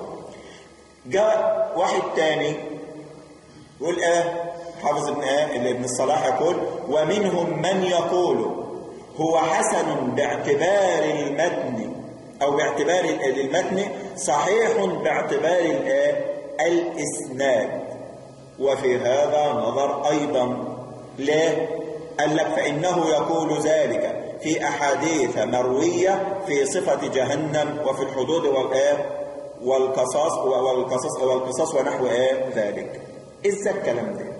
جاء واحد تاني يقول ايه حافظ ابن ايه ابن الصلاح يقول ومنهم من يقول هو حسن باعتبار المتن أو باعتبار المتن صحيح باعتبار الإسناد وفي هذا نظر أيضا ليه؟ قال لك فإنه يقول ذلك في أحاديث مروية في صفة جهنم وفي الحدود والآه والقصاص والقصاص والقصاص ونحو آه ذلك إذا الكلام ده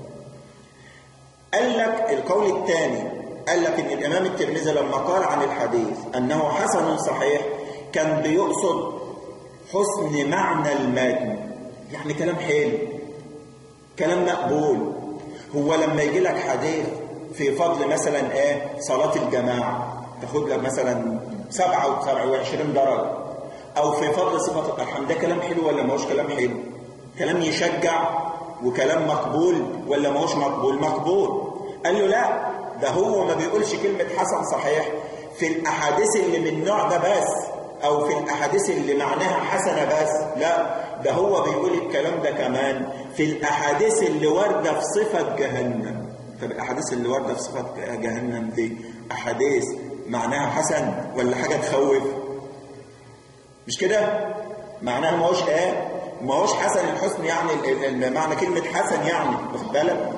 قال لك القول الثاني قال لك ان الامام الترمذي لما قال عن الحديث انه حسن صحيح كان بيقصد حسن معنى المتن يعني كلام حلو كلام مقبول هو لما يجي لك حديث في فضل مثلا ايه صلاة الجماعة تاخد لك مثلا 27 درجة او في فضل صفة الارحام ده كلام حلو ولا ما هوش كلام حلو كلام يشجع وكلام مقبول ولا ما هوش مقبول مقبول قال له لا ده هو ما بيقولش كلمة حسن صحيح في الأحاديث اللي من النوع ده بس أو في الأحاديث اللي معناها حسنة بس لا ده هو بيقول الكلام ده كمان في الأحاديث اللي واردة في صفة جهنم طب الأحاديث اللي واردة في صفة جهنم دي أحاديث معناها حسن ولا حاجة تخوف مش كده معناها ما هوش ايه ما هوش حسن الحسن يعني معنى كلمة حسن يعني واخد بالك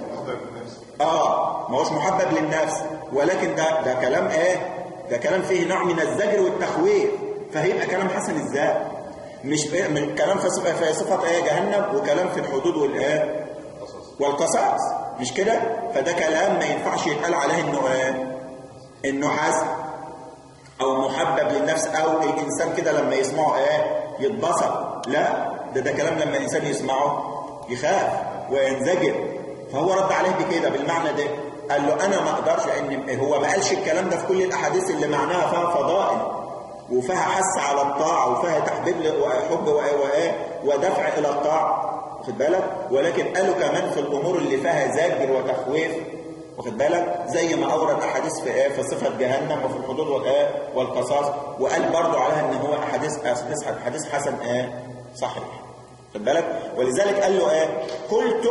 اه ما هوش محبب للنفس ولكن ده ده كلام ايه ده كلام فيه نوع من الزجر والتخويف فهيبقى كلام حسن ازاي مش من كلام في صفه في صفه ايه جهنم وكلام في الحدود والايه والقصاص مش كده فده كلام ما ينفعش يتقال عليه انه ايه انه حسن او محبب للنفس او الانسان كده لما يسمعه ايه يتبسط لا ده ده كلام لما الانسان يسمعه يخاف وينزجر فهو رد عليه بكده بالمعنى ده قال له انا ما اقدرش لان هو ما قالش الكلام ده في كل الاحاديث اللي معناها فيها فضائل وفيها حث على الطاعه وفيها تحبيب وحب ودفع الى الطاعه واخد بالك ولكن قالوا كمان في الامور اللي فيها زجر وتخويف واخد بالك زي ما اورد احاديث في ايه في صفه جهنم وفي الحدود والايه والقصاص وقال برضه عليها ان هو احاديث حديث حسن ايه صحيح واخد بالك ولذلك قال له ايه قلت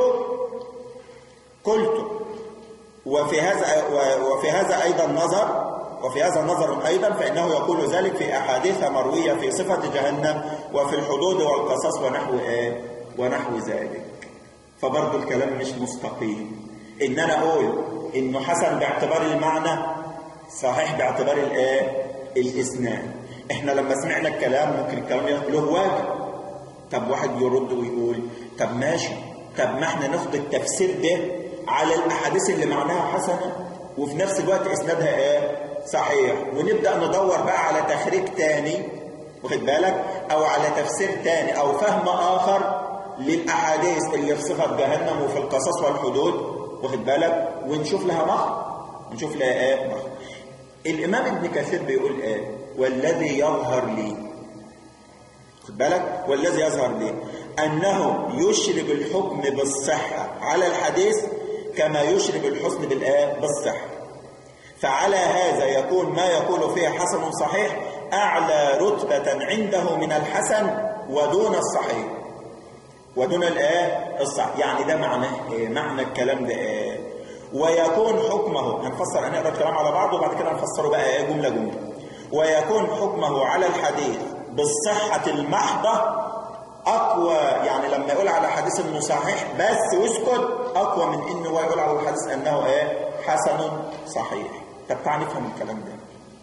قلت وفي هذا وفي هذا ايضا نظر وفي هذا نظر ايضا فانه يقول ذلك في احاديث مرويه في صفه جهنم وفي الحدود والقصص ونحو ايه ونحو ذلك فبرضه الكلام مش مستقيم ان انا اقول انه حسن باعتبار المعنى صحيح باعتبار الايه الاسناد احنا لما سمعنا الكلام ممكن الكلام له واجب طب واحد يرد ويقول طب ماشي طب ما احنا ناخد التفسير ده على الاحاديث اللي معناها حسنه وفي نفس الوقت اسنادها ايه صحيح ونبدا ندور بقى على تخريج تاني واخد بالك او على تفسير تاني او فهم اخر للاحاديث اللي في صفه جهنم وفي القصص والحدود واخد بالك ونشوف لها مخرج نشوف لها ايه مخرج الامام ابن كثير بيقول ايه والذي يظهر لي خد بالك والذي يظهر لي انه يشرب الحكم بالصحه على الحديث كما يشرب الحسن بالايه بالصحه فعلى هذا يكون ما يقول فيه حسن صحيح اعلى رتبه عنده من الحسن ودون الصحيح ودون الايه الصح يعني ده معنى إيه؟ معنى الكلام ده ايه ويكون حكمه هنفسر هنقرا الكلام على بعضه وبعد كده هنفسره بقى ايه جمله جمله ويكون حكمه على الحديث بالصحه المحضه اقوى يعني لما يقول على حديث انه صحيح بس واسكت اقوى من انه هو يقول على الحديث انه ايه حسن صحيح طب تعال نفهم الكلام ده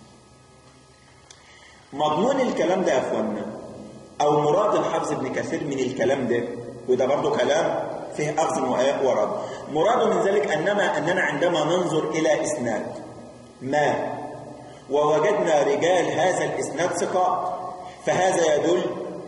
مضمون الكلام ده يا اخوانا او مراد الحافظ ابن كثير من الكلام ده وده برضه كلام فيه اخذ ورد مراد من ذلك انما اننا عندما ننظر الى اسناد ما ووجدنا رجال هذا الاسناد ثقات فهذا يدل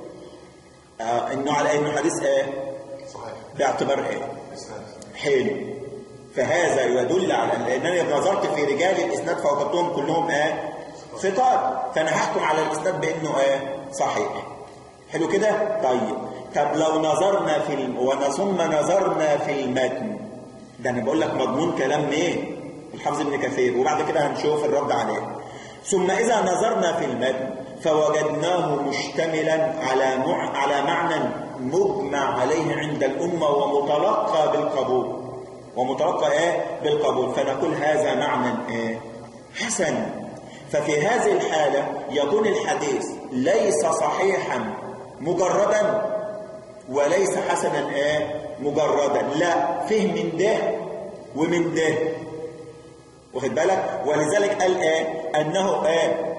آه انه على انه حديث ايه صحيح باعتبار ايه اسناد حلو فهذا يدل على لانني نظرت في رجال الاسناد فوجدتهم كلهم ايه ثقات فانا هحكم على الاسناد بانه ايه صحيح حلو كده طيب طب لو نظرنا في الم... ثم نظرنا في المتن ده انا بقول لك مضمون كلام مين الحافظ ابن كثير وبعد كده هنشوف الرد عليه ثم اذا نظرنا في المتن فوجدناه مشتملا على مع... على معنى مجمع عليه عند الامه ومتلقى بالقبول ومتلقى ايه بالقبول فنقول هذا معنى ايه حسن ففي هذه الحاله يكون الحديث ليس صحيحا مجردا وليس حسنا ايه مجردا لا فيه من ده ومن ده واخد بالك ولذلك قال ايه انه ايه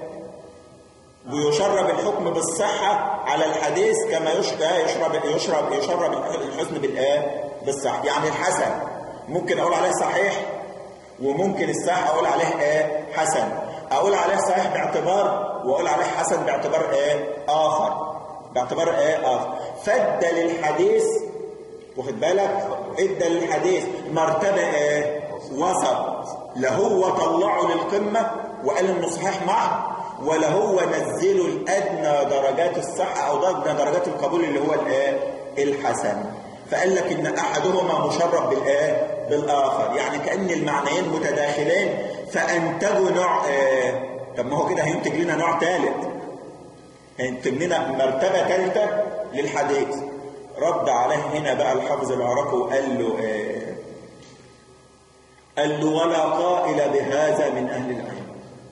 ويشرب الحكم بالصحة على الحديث كما يشرب يشرب يشرب يشرب الحسن بالايه بالصحة يعني الحسن ممكن اقول عليه صحيح وممكن الصح اقول عليه ايه حسن اقول عليه صحيح باعتبار واقول عليه حسن باعتبار ايه اخر باعتبار ايه اخر فادى للحديث واخد بالك ادى للحديث مرتبه ايه وسط لا هو طلعه للقمه وقال انه صحيح محض ولا هو نزله الادنى درجات الصحه او ادنى درجات القبول اللي هو الايه الحسن فقال لك ان احدهما مشرب بالايه بالاخر يعني كان المعنيين متداخلين فانتجوا نوع آه طب ما هو كده هينتج لنا نوع ثالث هينتج لنا مرتبه ثالثه للحديث رد عليه هنا بقى الحافظ العراقي وقال له آه قال له ولا قائل بهذا من اهل العلم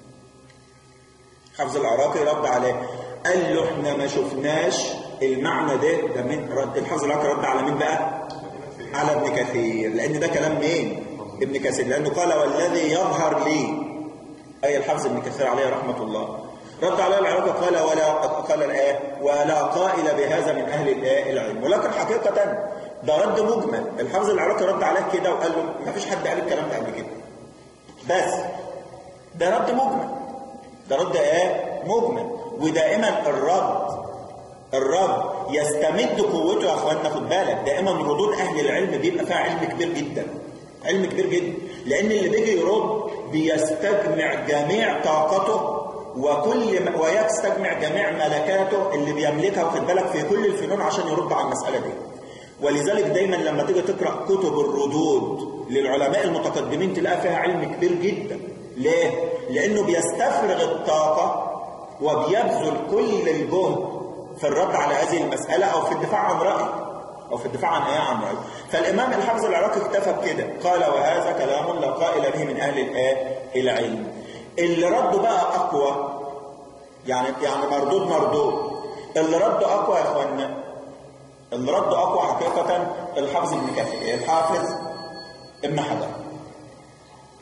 حافظ العراقي رد عليه قال له احنا ما شفناش المعنى ده ده من رد الحافظ العراقي رد على مين بقى على ابن كثير لان ده كلام مين ابن كثير لانه قال والذي يظهر لي اي الحافظ ابن كثير عليه رحمه الله رد عليه العراقي قال ولا قال الايه ولا قائل بهذا من اهل الايه العلم ولكن حقيقه ده رد مجمل الحافظ العراقي رد عليه كده وقال له ما فيش حد قال الكلام ده قبل كده بس ده رد مجمل ده رد ايه مجمل ودائما الرد الرد يستمد قوته يا اخوانا خد بالك دائما ردود اهل العلم بيبقى فيها علم كبير جدا علم كبير جدا لان اللي بيجي يرد بيستجمع جميع طاقته وكل م... ويستجمع جميع ملكاته اللي بيملكها واخد بالك في كل الفنون عشان يرد على المساله دي ولذلك دايما لما تيجي تقرا كتب الردود للعلماء المتقدمين تلاقي فيها علم كبير جدا ليه لانه بيستفرغ الطاقه وبيبذل كل الجهد في الرد على هذه المساله او في الدفاع عن راي او في الدفاع عن ايه عن راي فالامام الحافظ العراقي اكتفى بكده قال وهذا كلام لا قائل به من اهل الايه العلم اللي رده بقى اقوى يعني يعني مردود مردود اللي رده اقوى يا اخوانا اللي رده اقوى حقيقه الحافظ ابن كثير الحافظ ابن حجر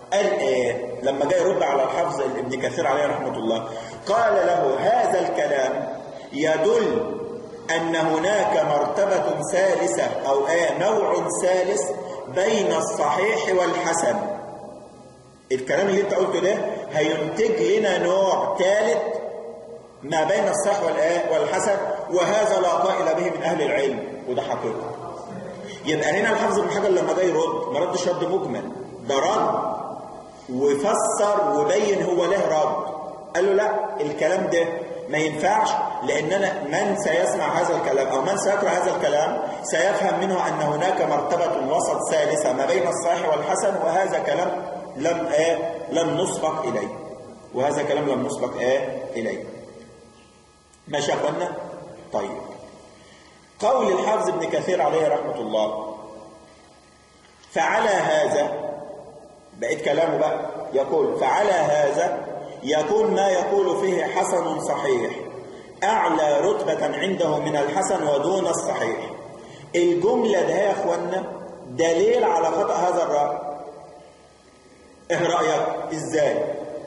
قال ايه لما جاي يرد على الحافظ ابن كثير عليه رحمه الله قال له هذا الكلام يدل ان هناك مرتبه ثالثه او ايه نوع ثالث بين الصحيح والحسن الكلام اللي انت قلته ده هينتج لنا نوع ثالث ما بين الصحيح والحسن وهذا لا قائل به من اهل العلم وده حقيقه يبقى هنا الحافظ ابن حجر لما جاي يرد ما ردش رد مجمل ده رد وفسر وبين هو له رد قال له لا الكلام ده ما ينفعش لأننا من سيسمع هذا الكلام أو من سيقرأ هذا الكلام سيفهم منه أن هناك مرتبة وسط ثالثة ما بين الصحيح والحسن وهذا كلام لم آه لم نسبق إليه وهذا كلام لم نسبق آه إليه ماشي يا أخوانا؟ طيب قول الحافظ ابن كثير عليه رحمة الله فعلى هذا بقيت كلامه بقى يقول فعلى هذا يكون ما يقول فيه حسن صحيح أعلى رتبة عنده من الحسن ودون الصحيح الجملة ده يا أخوانا دليل على خطأ هذا الرأي إيه رأيك إزاي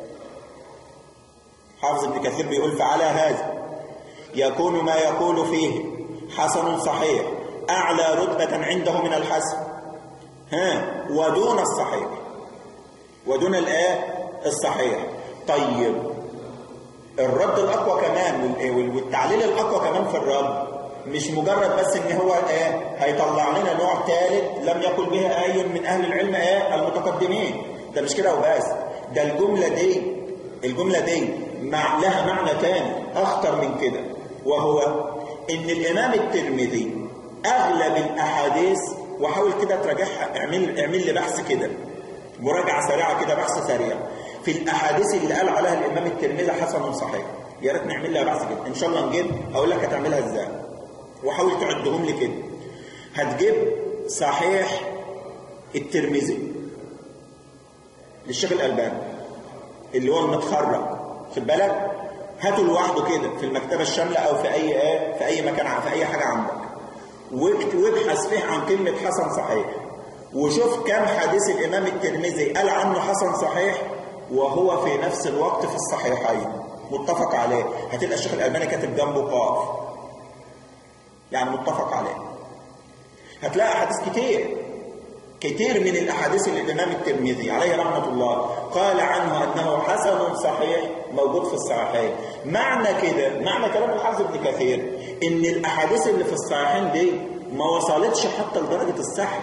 حافظ ابن كثير بيقول فعلى هذا يكون ما يقول فيه حسن صحيح أعلى رتبة عنده من الحسن ها ودون الصحيح ودون الآية الصحيح طيب الرد الأقوى كمان والتعليل الأقوى كمان في الرد مش مجرد بس ان هو ايه هيطلع لنا نوع ثالث لم يقل به اي من اهل العلم ايه المتقدمين ده مش كده وبس ده الجمله دي الجمله دي مع لها معنى تاني اخطر من كده وهو ان الامام الترمذي اغلب الاحاديث وحاول كده تراجعها اعمل اعمل لي بحث كده مراجعه سريعه كده بحث سريع في الاحاديث اللي قال عليها الامام الترمذي حسن صحيح يا ريت نعمل لها بحث كده ان شاء الله نجيب اقول لك هتعملها ازاي وحاول تعدهم لي كده هتجيب صحيح الترمذي للشيخ الالباني اللي هو المتخرج خد بالك هاته لوحده كده في المكتبه الشامله او في اي ايه في اي مكان في اي حاجه عندك وابحث فيه عن كلمه حسن صحيح وشوف كم حديث الامام الترمذي قال عنه حسن صحيح وهو في نفس الوقت في الصحيحين متفق عليه هتلقى الشيخ الالباني كاتب جنبه قاف يعني متفق عليه هتلاقي احاديث كتير كتير من الاحاديث اللي الامام الترمذي عليه رحمه الله قال عنه انه حسن صحيح موجود في الصحيحين معنى كده معنى كلام الحافظ ابن كثير ان الاحاديث اللي في الصحيحين دي ما وصلتش حتى لدرجه الصحه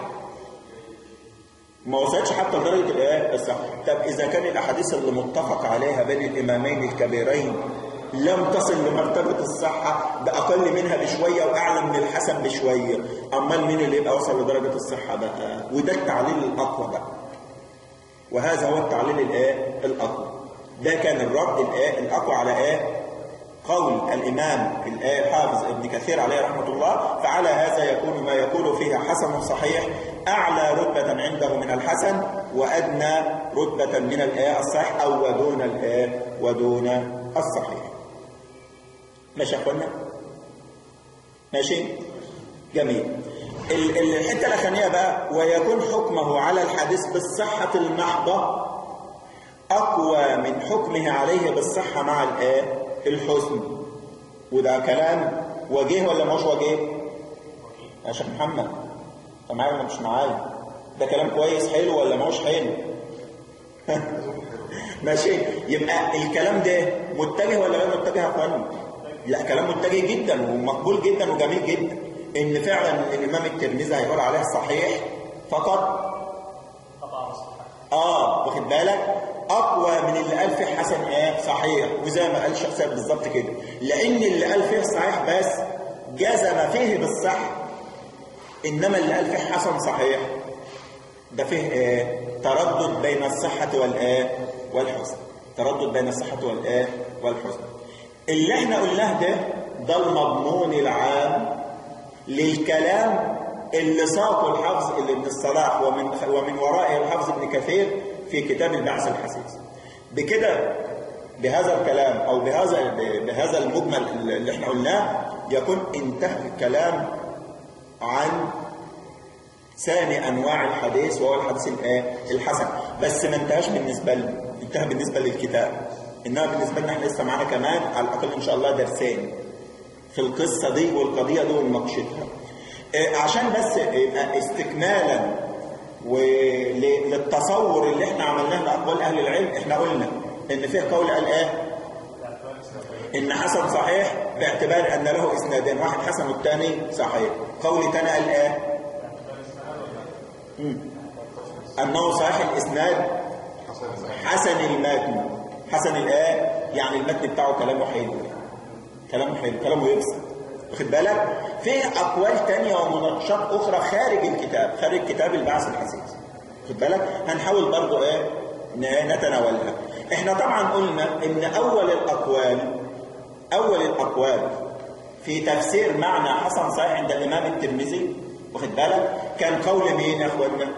ما وصلتش حتى لدرجه الايه الصحه طب اذا كان الاحاديث اللي متفق عليها بين الامامين الكبيرين لم تصل لمرتبة الصحة بأقل منها بشوية وأعلى من الحسن بشوية أمال مين اللي يبقى وصل لدرجة الصحة بقى وده التعليل الأقوى بقى وهذا هو التعليل الآية الأقوى ده كان الرد الآية الأقوى على آية قول الإمام الآية الحافظ ابن كثير عليه رحمة الله فعلى هذا يكون ما يقول فيه حسن صحيح أعلى رتبة عنده من الحسن وأدنى رتبة من الآية الصحيح أو ودون الآية ودون الصحيح ماشي يا اخوانا ماشي جميل الحته الاخرانيه بقى ويكون حكمه على الحديث بالصحه المحضه اقوى من حكمه عليه بالصحه مع الايه الحسن وده كلام وجيه ولا مش وجيه يا شيخ محمد انت معايا ولا مش معايا ده كلام كويس حلو ولا مش حلو ماشي يبقى الكلام ده متجه ولا غير متجه يا اخوانا لا كلام متجه جدا ومقبول جدا وجميل جدا ان فعلا الامام الترمذي هيقول عليه صحيح فقط اه واخد بالك اقوى من اللي قال فيه حسن ايه صحيح وزي ما قال الشيخ سيد بالظبط كده لان اللي قال فيه صحيح بس جزم فيه بالصح انما اللي قال فيه حسن صحيح ده فيه ايه تردد بين الصحه والايه والحسن تردد بين الصحه والايه والحسن اللي احنا قلناه ده ده المضمون العام للكلام اللي ساقه الحافظ اللي ابن الصلاح ومن ومن ورائه الحافظ ابن كثير في كتاب البعث الحسيس بكده بهذا الكلام او بهذا بهذا المجمل اللي احنا قلناه يكون انتهى الكلام عن ثاني انواع الحديث وهو الحديث الايه الحسن بس ما انتهاش بالنسبه لنا انتهى بالنسبه للكتاب انما بالنسبه لنا احنا لسه معانا كمان على الاقل ان شاء الله درسين في القصه دي والقضيه دي ونناقشتها آه، عشان بس يبقى استكمالا وللتصور اللي احنا عملناه لاقوال اهل العلم احنا قلنا ان فيه قول قال ايه ان حسن صحيح باعتبار ان له اسنادين واحد حسن والثاني صحيح قول تاني قال ايه مم. انه صحيح الاسناد حسن المتن حسن الايه يعني المتن بتاعه كلامه حلو كلامه حلو كلامه يبسط واخد بالك في اقوال تانية ومناقشات اخرى خارج الكتاب خارج كتاب البعث الحسيس واخد بالك هنحاول برضو ايه ن- نتناولها احنا طبعا قلنا ان اول الاقوال اول الاقوال في تفسير معنى حسن صحيح عند الامام الترمذي واخد بالك كان قول مين يا اخوانا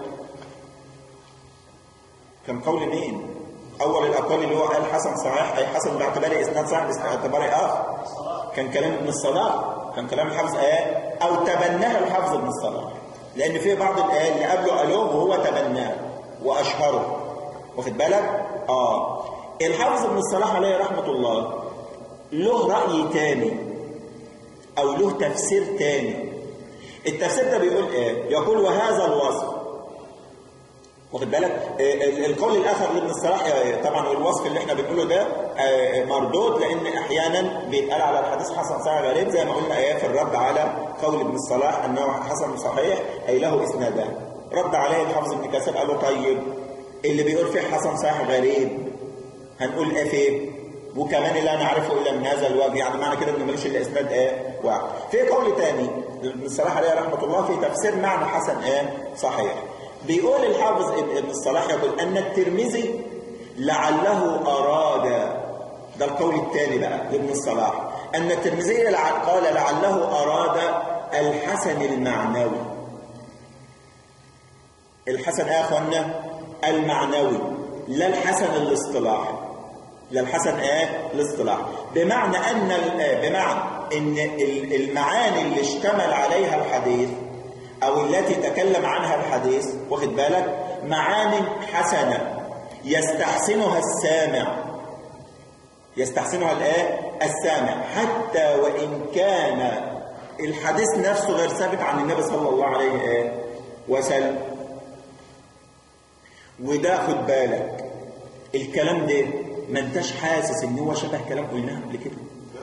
كان قول مين اول الاقوال اللي هو قال حسن صحيح اي حسن باعتبار اسناد صحيح باعتبار اخر كان كلام ابن الصلاح كان كلام الحافظ ايه او تبناه الحافظ ابن الصلاح لان في بعض الايات اللي قبله قالوه وهو تبناه واشهره واخد بالك اه الحافظ ابن الصلاح عليه رحمه الله له راي تاني او له تفسير تاني التفسير ده بيقول ايه يقول وهذا الوصف واخد بالك آه، ال- القول الاخر لابن الصلاح آه، طبعا الوصف اللي احنا بنقوله ده آه، مردود لان احيانا بيتقال على الحديث حسن صحيح غريب زي ما قلنا ايه في الرد على قول ابن الصلاح انه حسن صحيح اي له اسنادان رد عليه الحافظ ابن كثير قال له طيب اللي بيقول فيه حسن صحيح غريب هنقول ايه فيه وكمان لا نعرفه الا من هذا الوجه يعني معنى كده انه ملوش الا اسناد ايه واحد في قول تاني ابن الصلاح عليه رحمه الله في تفسير معنى حسن ايه صحيح بيقول الحافظ ابن ابن الصلاح يقول ان الترمذي لعله اراد ده القول الثاني بقى لابن الصلاح ان الترمذي لع- قال لعله اراد الحسن المعنوي الحسن ايه يا اخوانا المعنوي لا الحسن الاصطلاحي لا الحسن ايه الاصطلاح بمعنى ان ال- بمعنى ان ال- المعاني اللي اشتمل عليها الحديث او التي تكلم عنها الحديث واخد بالك معان حسنه يستحسنها السامع يستحسنها الايه السامع حتى وان كان الحديث نفسه غير ثابت عن النبي صلى الله عليه إيه؟ وسلم وده خد بالك الكلام ده ما انتش حاسس ان هو شبه كلام قلناه قبل كده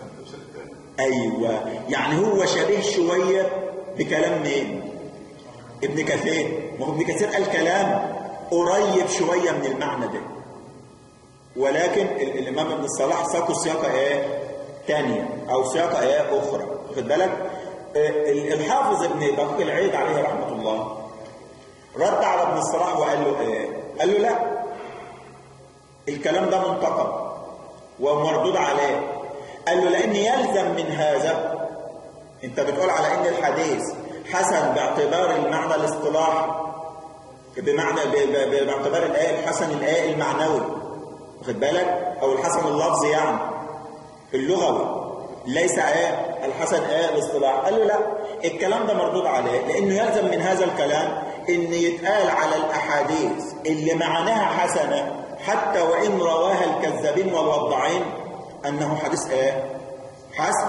ايوه يعني هو شبيه شويه بكلام مين ابن كثير ما هو ابن كثير قال كلام قريب شويه من المعنى ده ولكن ال- الامام ابن الصلاح ساقه سياقه ايه تانية او سياقه ايه اخرى واخد بالك آه، ال- الحافظ ابن دقيق العيد عليه رحمه الله رد على ابن الصلاح وقال له ايه قال له لا الكلام ده منتقد ومردود عليه قال له لان يلزم من هذا انت بتقول على ان الحديث حسن باعتبار المعنى الاصطلاحي بمعنى ب- ب- باعتبار الايه الحسن الايه المعنوي واخد بالك او الحسن اللفظي يعني اللغوي ليس ايه الحسن ايه الاصطلاح قال له لا الكلام ده مردود عليه لانه يلزم من هذا الكلام ان يتقال على الاحاديث اللي معناها حسنه حتى وان رواها الكذابين والوضاعين انه حديث ايه حسن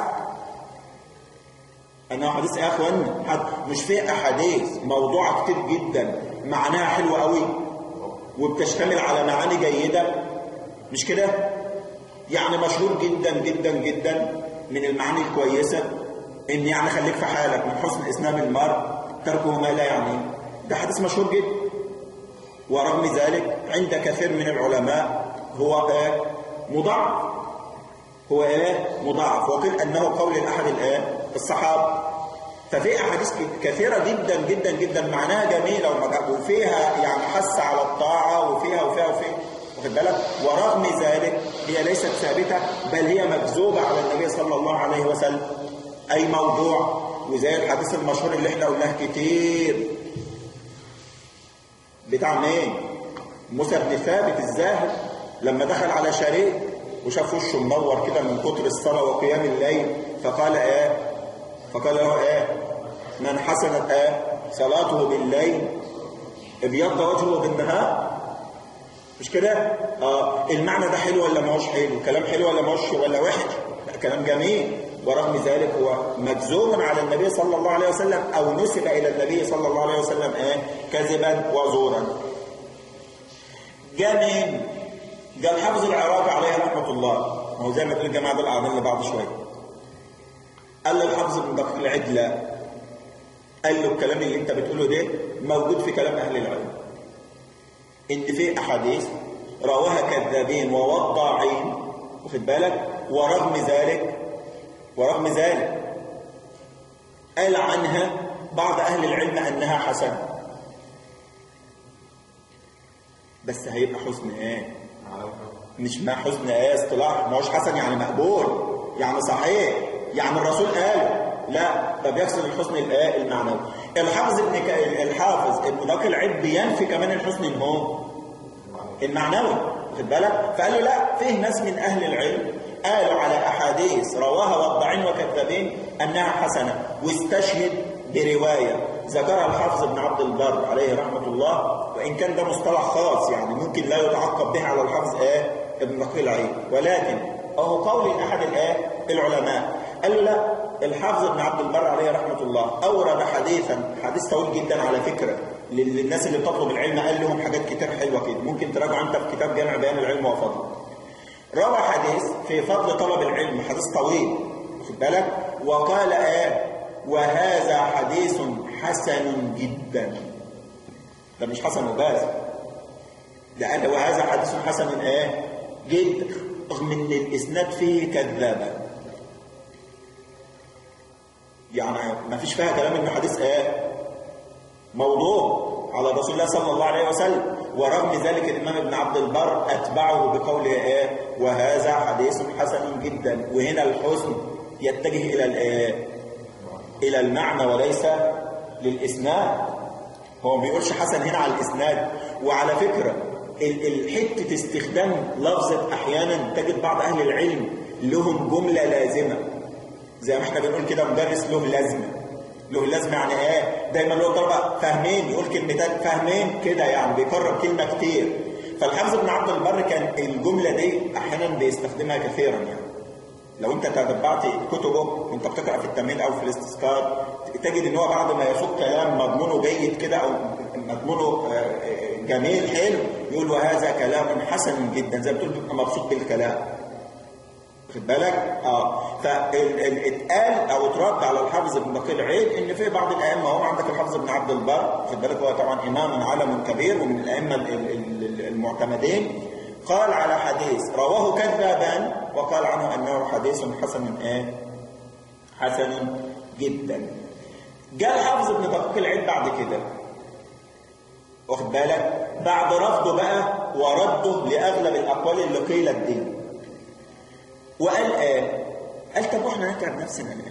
انه حديث ايه يا اخوانا حد- مش فيه احاديث موضوعه كتير جدا معناها حلو قوي وبتشتمل على معاني جيده مش كده يعني مشهور جدا جدا جدا من المعاني الكويسه ان يعني خليك في حالك من حسن اسلام المرء تركه ما لا يعنيه ده حديث مشهور جدا ورغم ذلك عند كثير من العلماء هو آه مضاعف هو ايه مضاعف وقيل انه قول احد الايه الصحابه ففي احاديث كثيره جدا جدا جدا معناها جميله ومج- وفيها يعني حث على الطاعه وفيها وفيها وفيها واخد بالك ورغم ذلك هي ليست ثابته بل هي مكذوبه على النبي صلى الله عليه وسلم اي موضوع وزي الحديث المشهور اللي احنا قلناه كتير بتاع مين موسى بن ثابت الزاهد لما دخل على شريك وشاف وشه منور كده من كتر الصلاه وقيام الليل فقال ايه فقال له ايه من حسنت ايه صلاته بالليل ابيض وجهه بالنهار مش كده اه المعنى ده حلو ولا ما هوش حلو كلام حلو ولا ما هوش ولا وحش لا كلام جميل ورغم ذلك هو مجزوم على النبي صلى الله عليه وسلم او نسب الى النبي صلى الله عليه وسلم ايه كذبا وزورا جاء مين جاء الحافظ العراقي عليه رحمه الله ما هو زي ما تقول الجماعه دول قاعدين لبعض شويه قال له الحافظ ابن بكر العيد لا قال له الكلام اللي انت بتقوله ده موجود في كلام اهل العلم ان في احاديث رواها كذابين ووضاعين واخد بالك ورغم ذلك ورغم ذلك قال عنها بعض اهل العلم انها حسنه بس هيبقى حسن ايه مش ما حسن ايه اصطلاح ما هوش حسن يعني مقبول يعني صحيح يعني الرسول قال لا ده بيقصد الحسن الايه المعنوي الحافظ ابن ك... الحافظ ابن دقيق العيد بينفي كمان الحسن الهو المعنوي واخد بالك فقال له لا فيه ناس من اهل العلم قالوا على احاديث رواها وضعين وكذابين انها حسنه واستشهد بروايه ذكرها الحافظ ابن عبد البر عليه رحمه الله وان كان ده مصطلح خاص يعني ممكن لا يتعقب به على الحافظ ايه ابن دقيق العيد ولكن اهو قول احد الايه العلماء قال له لا الحافظ ابن عبد البر عليه رحمة الله أورد حديثا حديث طويل جدا على فكرة للناس اللي بتطلب العلم قال لهم حاجات كتير حلوة كده ممكن تراجع أنت في كتاب جامع بيان العلم وفضله روى حديث في فضل طلب العلم حديث طويل خد بالك وقال آه وهذا حديث حسن جدا ده مش حسن وبس لأن وهذا حديث حسن آه جدا رغم ان الاسناد فيه كذابه يعني ما فيش فيها كلام انه حديث ايه موضوع على رسول الله صلى الله عليه وسلم ورغم ذلك الامام ابن عبد البر اتبعه بقوله ايه وهذا حديث حسن جدا وهنا الحسن يتجه الى الايه الى المعنى وليس للاسناد هو ما بيقولش حسن هنا على الاسناد وعلى فكره الحته استخدام لفظه احيانا تجد بعض اهل العلم لهم جمله لازمه زي ما احنا بنقول كده مدرس له لازمه له لازمه يعني ايه دايما له طلبه فاهمين يقول كلمتين فاهمين كده يعني بيكرر كلمه كتير فالحافظ ابن عبد البر كان الجمله دي احيانا بيستخدمها كثيرا يعني لو انت تتبعت كتبه وانت بتقرا في التمهيد او في الاستذكار تجد ان هو بعد ما يسوق كلام مضمونه جيد كده او مضمونه جميل حلو يقول وهذا كلام حسن جدا زي ما بتقول بيبقى مبسوط بالكلام واخد بالك اه فاتقال او اترد على الحافظ ابن بقي العيد ان في بعض الائمه هو عندك الحافظ ابن عبد البر واخد بالك هو طبعا امام علم كبير ومن الائمه المعتمدين قال على حديث رواه كذابان وقال عنه انه حديث حسن ايه حسن جدا جاء الحافظ ابن دقيق العيد بعد كده واخد بالك بعد رفضه بقى ورده لاغلب الاقوال اللي قيلت دي وقال ايه قال طب واحنا نتعب نفسنا ليه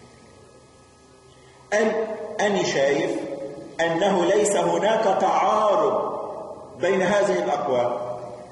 قال انا شايف انه ليس هناك تعارض بين هذه الاقوال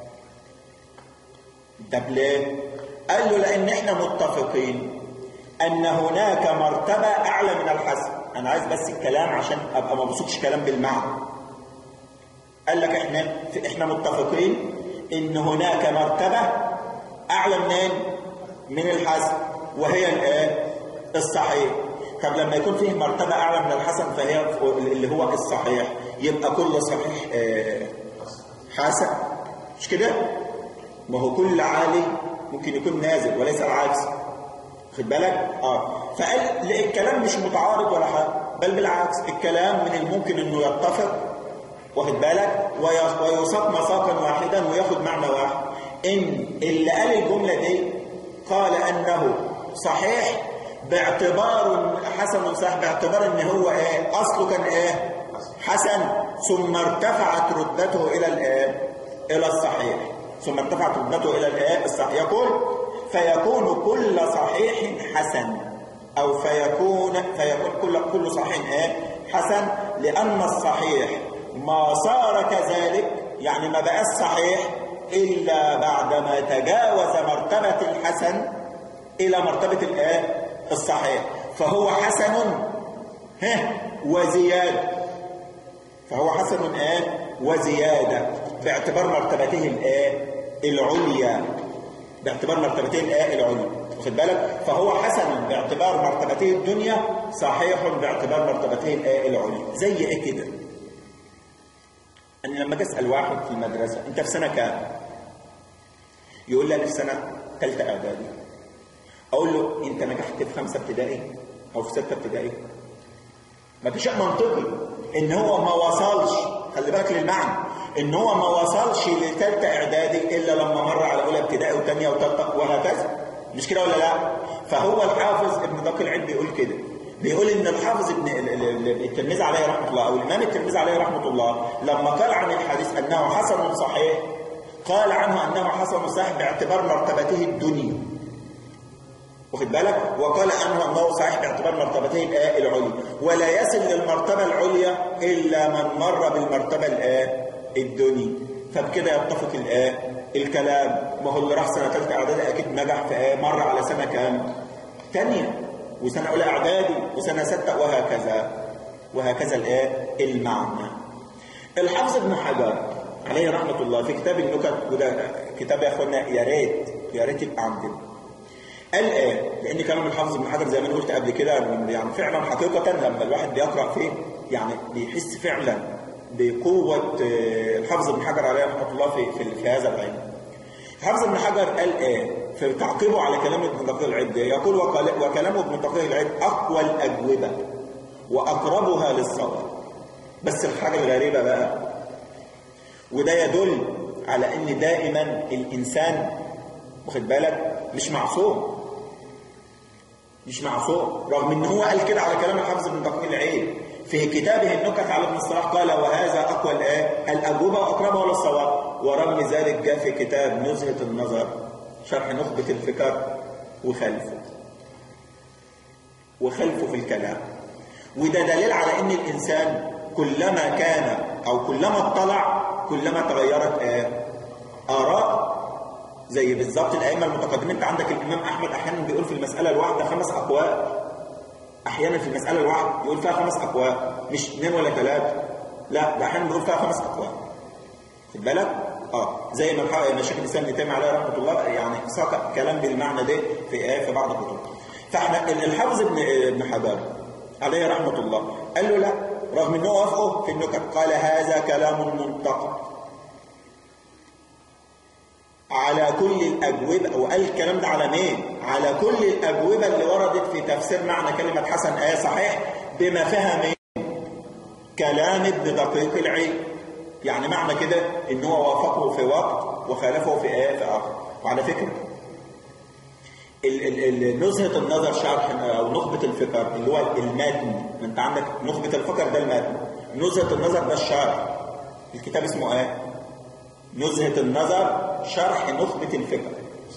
طب ليه قال له لان احنا متفقين ان هناك مرتبه اعلى من الحسن انا عايز بس الكلام عشان ابقى ما بصوتش كلام بالمعنى قال لك احنا احنا متفقين ان هناك مرتبه اعلى منين من الحسن وهي الايه الصحيح طب لما يكون فيه مرتبه اعلى من الحسن فهي اللي هو الصحيح يبقى كل صحيح آه حسن مش كده ما هو كل عالي ممكن يكون نازل وليس العكس خد بالك اه فقال الكلام مش متعارض ولا حاجه بل بالعكس الكلام من الممكن انه يتفق واخد بالك ويساق مساقا واحدا وياخد معنى واحد ان اللي قال الجمله دي قال انه صحيح باعتبار حسن صحيح باعتبار ان هو ايه اصله كان ايه حسن ثم ارتفعت رتبته الى الايه الى الصحيح ثم ارتفعت رتبته الى الايه الصحيح يقول فيكون كل صحيح حسن او فيكون فيكون كل كل صحيح ايه حسن لان الصحيح ما صار كذلك يعني ما بقاش صحيح إلا بعدما تجاوز مرتبة الحسن إلى مرتبة الآه الصحيح فهو حسن ها وزيادة فهو حسن ايه وزيادة باعتبار مرتبته الايه العليا باعتبار مرتبته الايه العليا واخد بالك فهو حسن باعتبار مرتبته الدنيا صحيح باعتبار مرتبته الايه العليا زي ايه كده انا لما اجي اسال واحد في المدرسه انت في سنه كام يقول لي انا في سنه ثالثه اعدادي اقول له انت نجحت في خمسه ابتدائي او في سته ابتدائي ما فيش منطقي ان هو ما وصلش خلي بالك للمعنى ان هو ما وصلش لثالثه اعدادي الا لما مر على اولى ابتدائي وثانيه وثالثه وهكذا مش كده ولا لا فهو الحافظ ابن دقيق العيد بيقول كده بيقول ان الحافظ ابن الترمذي عليه رحمه الله او الامام الترمذي عليه رحمه الله لما قال عن الحديث انه حسن صحيح قال عنه انه حسن صحيح باعتبار مرتبته الدنيا واخد بالك وقال عنه انه صحيح باعتبار مرتبته الايه العليا ولا يصل للمرتبه العليا الا من مر بالمرتبه الايه الدنيا فبكده يتفق الايه الكلام ما هو اللي راح سنه ثالثه اعدادي اكيد نجح في ايه مر على سنه كام ثانيه وسنه اولى اعدادي وسنه سته وهكذا وهكذا الايه المعنى الحافظ ابن حجر عليه رحمه الله في كتاب النكت وده كتاب يا اخوانا يا ريت يا ريت يبقى عندنا قال ايه لان كلام الحافظ ابن حجر زي ما انا قلت قبل كده يعني فعلا حقيقه لما الواحد بيقرا فيه يعني بيحس فعلا بقوه الحافظ ابن حجر عليه رحمه الله في في, في هذا العلم الحافظ ابن حجر قال ايه في تعقيبه على كلام ابن دقيق العد يقول وكلام ابن دقيق العد اقوى الاجوبه واقربها للصواب بس الحاجه الغريبه بقى وده يدل على ان دائما الانسان واخد بالك مش معصوم مش معصوم رغم ان هو قال كده على كلام الحافظ ابن دقيق العيد في كتابه النكت على ابن الصلاح قال وهذا اقوى الايه الاجوبه واقربها للصواب ورغم ذلك جاء في كتاب نزهه النظر شرح نخبه الفكر وخلفه وخلفه في الكلام وده دليل على ان الانسان كلما كان او كلما اطلع كلما تغيرت ايه اراء زي بالظبط الائمه المتقدمين انت عندك الامام احمد احيانا بيقول في المساله الواحده خمس اقوال احيانا في المساله الواحده يقول فيها خمس اقوال مش اثنين ولا ثلاثه لا ده احيانا بيقول فيها خمس اقوال خد بالك اه زي ما الحق شيخ الاسلام ابن تيميه عليه رحمه الله يعني ساق كلام بالمعنى ده في ايه في بعض الكتب فاحنا الحافظ ابن ابن حجر عليه رحمه الله قال له لا رغم انه وافقه في النكت قال هذا كلام منتقد على كل الأجوبة وقال الكلام ده على مين؟ على كل الأجوبة اللي وردت في تفسير معنى كلمة حسن آية صحيح بما فيها من كلام ابن دقيق العيد يعني معنى كده ان هو وافقه في وقت وخالفه في آية في آخر وعلى فكرة نزهة النظر شرح أو نخبة الفكر اللي هو المتن انت عندك نخبة الفكر ده المتن نزهة النظر ده الشرح الكتاب اسمه ايه؟ نزهة النظر شرح نخبة الفكر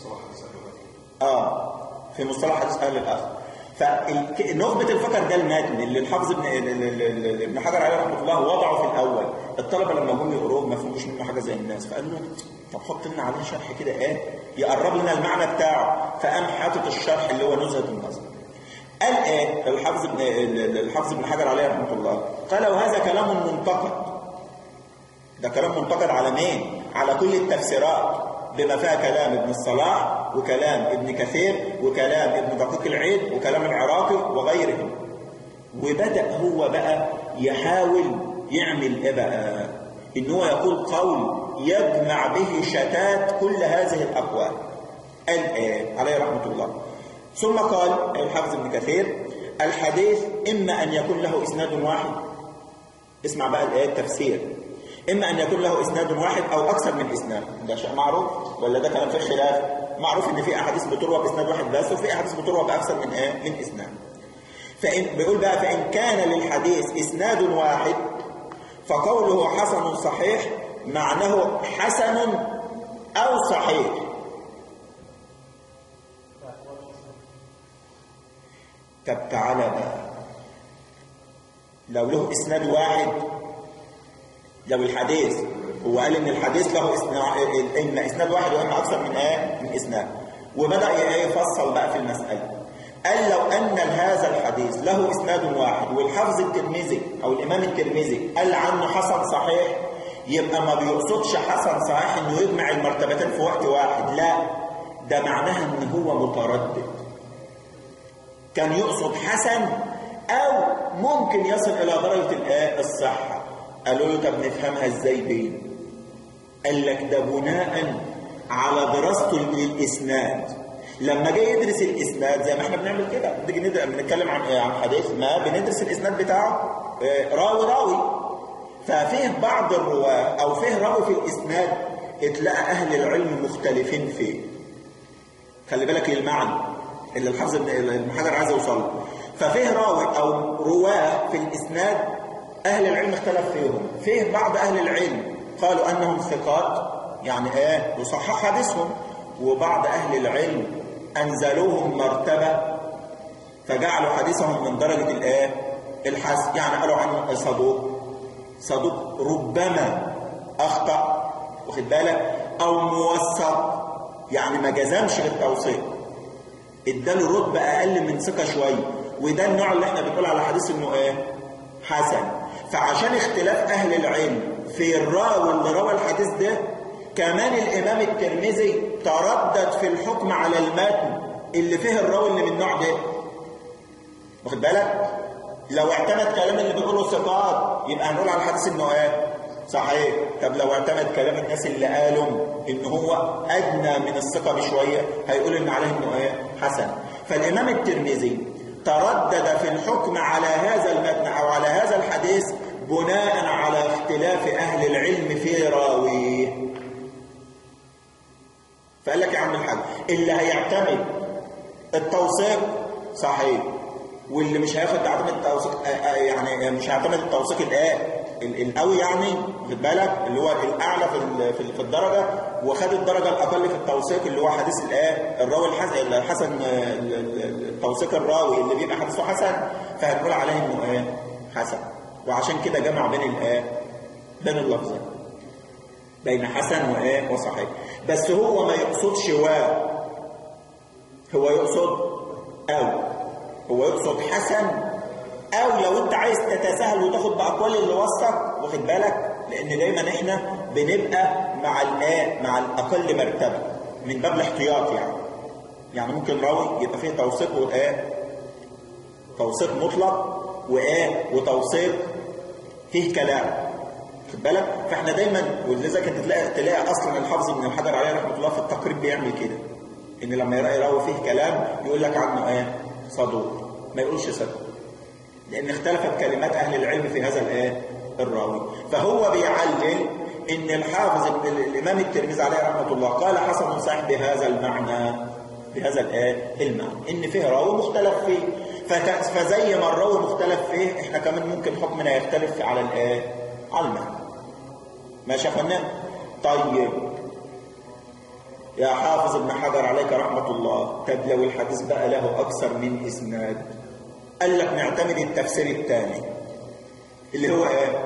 اه في مصطلح حديث اهل الاخر فنخبة الفكر ده المتن اللي الحافظ ابن ابن حجر عليه رحمه الله وضعه في الاول الطلبه لما جم يقروه ما فهموش منه حاجه زي الناس فقالوا له طب حط لنا عليه شرح كده ايه يقرب لنا المعنى بتاعه فقام حاطط الشرح اللي هو نزهة النظر قال ايه الحافظ ابن الحافظ ابن حجر عليه رحمه الله قال وهذا كلام منتقد ده كلام منتقد على مين على كل التفسيرات بما فيها كلام ابن الصلاح وكلام ابن كثير وكلام ابن دقيق العيد وكلام العراقي وغيرهم وبدأ هو بقى يحاول يعمل ايه بقى ان هو يقول قول يجمع به شتات كل هذه الاقوال قال ايه عليه رحمه الله ثم قال الحافظ ابن كثير الحديث اما ان يكون له اسناد واحد اسمع بقى الايه التفسير إما أن يكون له إسناد واحد أو أكثر من إسناد ده شيء معروف ولا ده كلام فيه خلاف معروف إن في أحاديث بتروى بإسناد واحد بس وفي أحاديث بتروى بأكثر من إيه من إسناد فإن بيقول بقى فإن كان للحديث إسناد واحد فقوله حسن صحيح معناه حسن أو صحيح طب تعالى بقى لو له إسناد واحد لو الحديث هو قال ان الحديث له اما اسناد واحد واما اكثر من ايه من اسناد وبدا يفصل بقى في المساله قال لو أن هذا الحديث له إسناد واحد والحافظ الترمذي أو الإمام الترمذي قال عنه حسن صحيح يبقى ما بيقصدش حسن صحيح إنه يجمع المرتبتين في وقت واحد لا ده معناها إن هو متردد كان يقصد حسن أو ممكن يصل إلى درجة الآه الصحة قالوا له طب نفهمها إزاي دي قال لك ده بناء على دراسته للإسناد لما جاي يدرس الإسناد زي ما احنا بنعمل كده بنيجي ندرس بنتكلم عن عن حديث ما بندرس الإسناد بتاعه راوي راوي ففيه بعض الرواة أو فيه راوي في الإسناد اتلاقى أهل العلم مختلفين فيه خلي بالك للمعنى اللي الحافظ ابن حجر عايز يوصل ففيه راوي او رواه في الاسناد اهل العلم اختلف فيهم فيه بعض اهل العلم قالوا انهم ثقات يعني ايه يصحح حديثهم وبعض اهل العلم انزلوهم مرتبه فجعلوا حديثهم من درجه الايه الحسن يعني قالوا عنه صدوق صدوق ربما اخطا واخد بالك او موثق يعني ما جزمش بالتوثيق اداله رتبه اقل من ثقه شويه وده النوع اللي احنا بنقول على حديث انه ايه حسن فعشان اختلاف اهل العلم في الراوي اللي روى الحديث ده كمان الامام الترمذي تردد في الحكم على المتن اللي فيه الراوي اللي من النوع ده واخد بالك لو اعتمد كلام اللي بيقوله ثقات يبقى هنقول على الحديث انه ايه صحيح طب لو اعتمد كلام الناس اللي قالوا ان هو ادنى من الثقه بشويه هيقول ان عليه انه ايه حسن فالامام الترمذي تردد في الحكم على هذا المتن او على هذا الحديث بناء على اختلاف اهل العلم في راويه فقال لك يا عم الحاج اللي هيعتمد التوثيق صحيح واللي مش هياخد تعتمد التوثيق يعني مش هيعتمد التوثيق الايه القوي يعني خد بالك اللي هو الاعلى في في الدرجه وخد الدرجه الاقل في التوثيق اللي هو حديث الايه الراوي الحسن الحسن التوثيق الراوي اللي بيبقى حديثه حسن فهنقول عليه انه ايه حسن وعشان كده جمع بين الايه بين اللفظين بين حسن وايه وصحيح بس هو ما يقصدش و هو يقصد او هو يقصد حسن او لو انت عايز تتساهل وتاخد باقوال اللي وثق واخد بالك لان دايما احنا بنبقى مع الايه مع الاقل مرتبه من باب الاحتياط يعني يعني ممكن راوي يبقى فيه توثيق وايه توثيق مطلق وايه وتوثيق فيه كلام خد بالك فاحنا دايما ولذلك انت تلاقي تلاقي اصلا الحافظ ابن الحجر عليه رحمه الله في التقريب بيعمل كده ان لما يلاقي راوي فيه كلام يقول لك عنه ايه صدوق ما يقولش صدق لان اختلفت كلمات اهل العلم في هذا الايه الراوي فهو بيعلل ان الحافظ الامام الترمذي عليه رحمه الله قال حسن صحيح بهذا المعنى بهذا الايه المعنى ان فيه راوي مختلف فيه فزي ما الراوي مختلف فيه احنا كمان ممكن حكمنا يختلف على الايه على المعنى ماشي يا فنان طيب يا حافظ ابن حجر عليك رحمة الله طب لو الحديث بقى له أكثر من إسناد قال لك نعتمد التفسير الثاني اللي هو ايه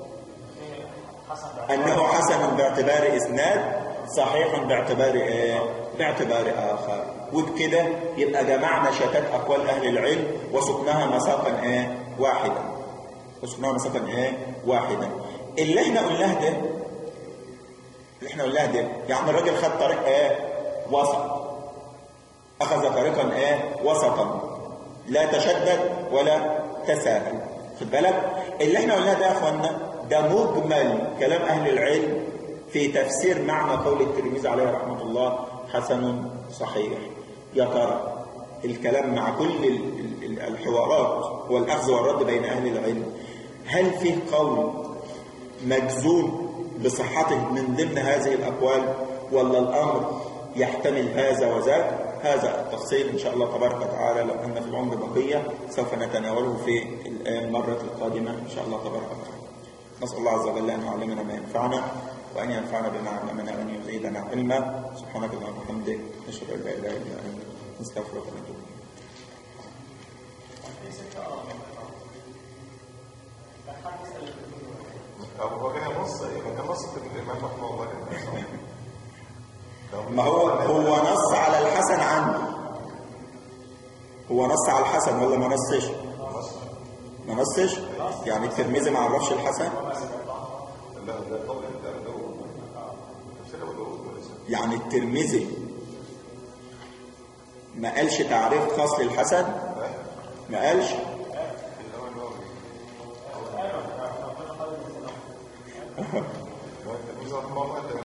أنه حسن باعتبار إسناد صحيح باعتبار ايه باعتبار آخر وبكده يبقى جمعنا شتات أقوال أهل العلم وسقناها مساقا ايه واحدا وسقناها مساقا ايه واحدا اللي احنا قلناه ده اللي احنا قلناه ده يعني الراجل خد طريق ايه وسط اخذ طريقا ايه وسطا لا تشدد ولا تساهل خد بالك اللي احنا قلناه ده يا اخوانا ده مجمل كلام اهل العلم في تفسير معنى قول الترمذي عليه رحمه الله حسن صحيح يا ترى الكلام مع كل الحوارات والاخذ والرد بين اهل العلم هل فيه قول مجزوم بصحته من ضمن هذه الأقوال ولا الأمر يحتمل هذا وذاك هذا التفصيل إن شاء الله تبارك وتعالى لو أن في العمر بقية سوف نتناوله في المرة القادمة إن شاء الله تبارك وتعالى نسأل الله عز وجل أن يعلمنا ما ينفعنا وأن ينفعنا بما علمنا وأن يزيدنا علما سبحانك اللهم وبحمدك نشهد أن لا إله إلا أنت نستغفرك ونتوب هو كان نص كان نص في الامام رحمه الله ما هو هو نص على الحسن عنه هو نص على الحسن ولا ما نصش ما نصش يعني الترمذي ما عرفش الحسن لا ده قول انت ابو داوود سيد ابو داوود وليس يعني الترمذي ما قالش تعريف خاص للحسن ما قالش الامام النووي التلميذ رحمه الله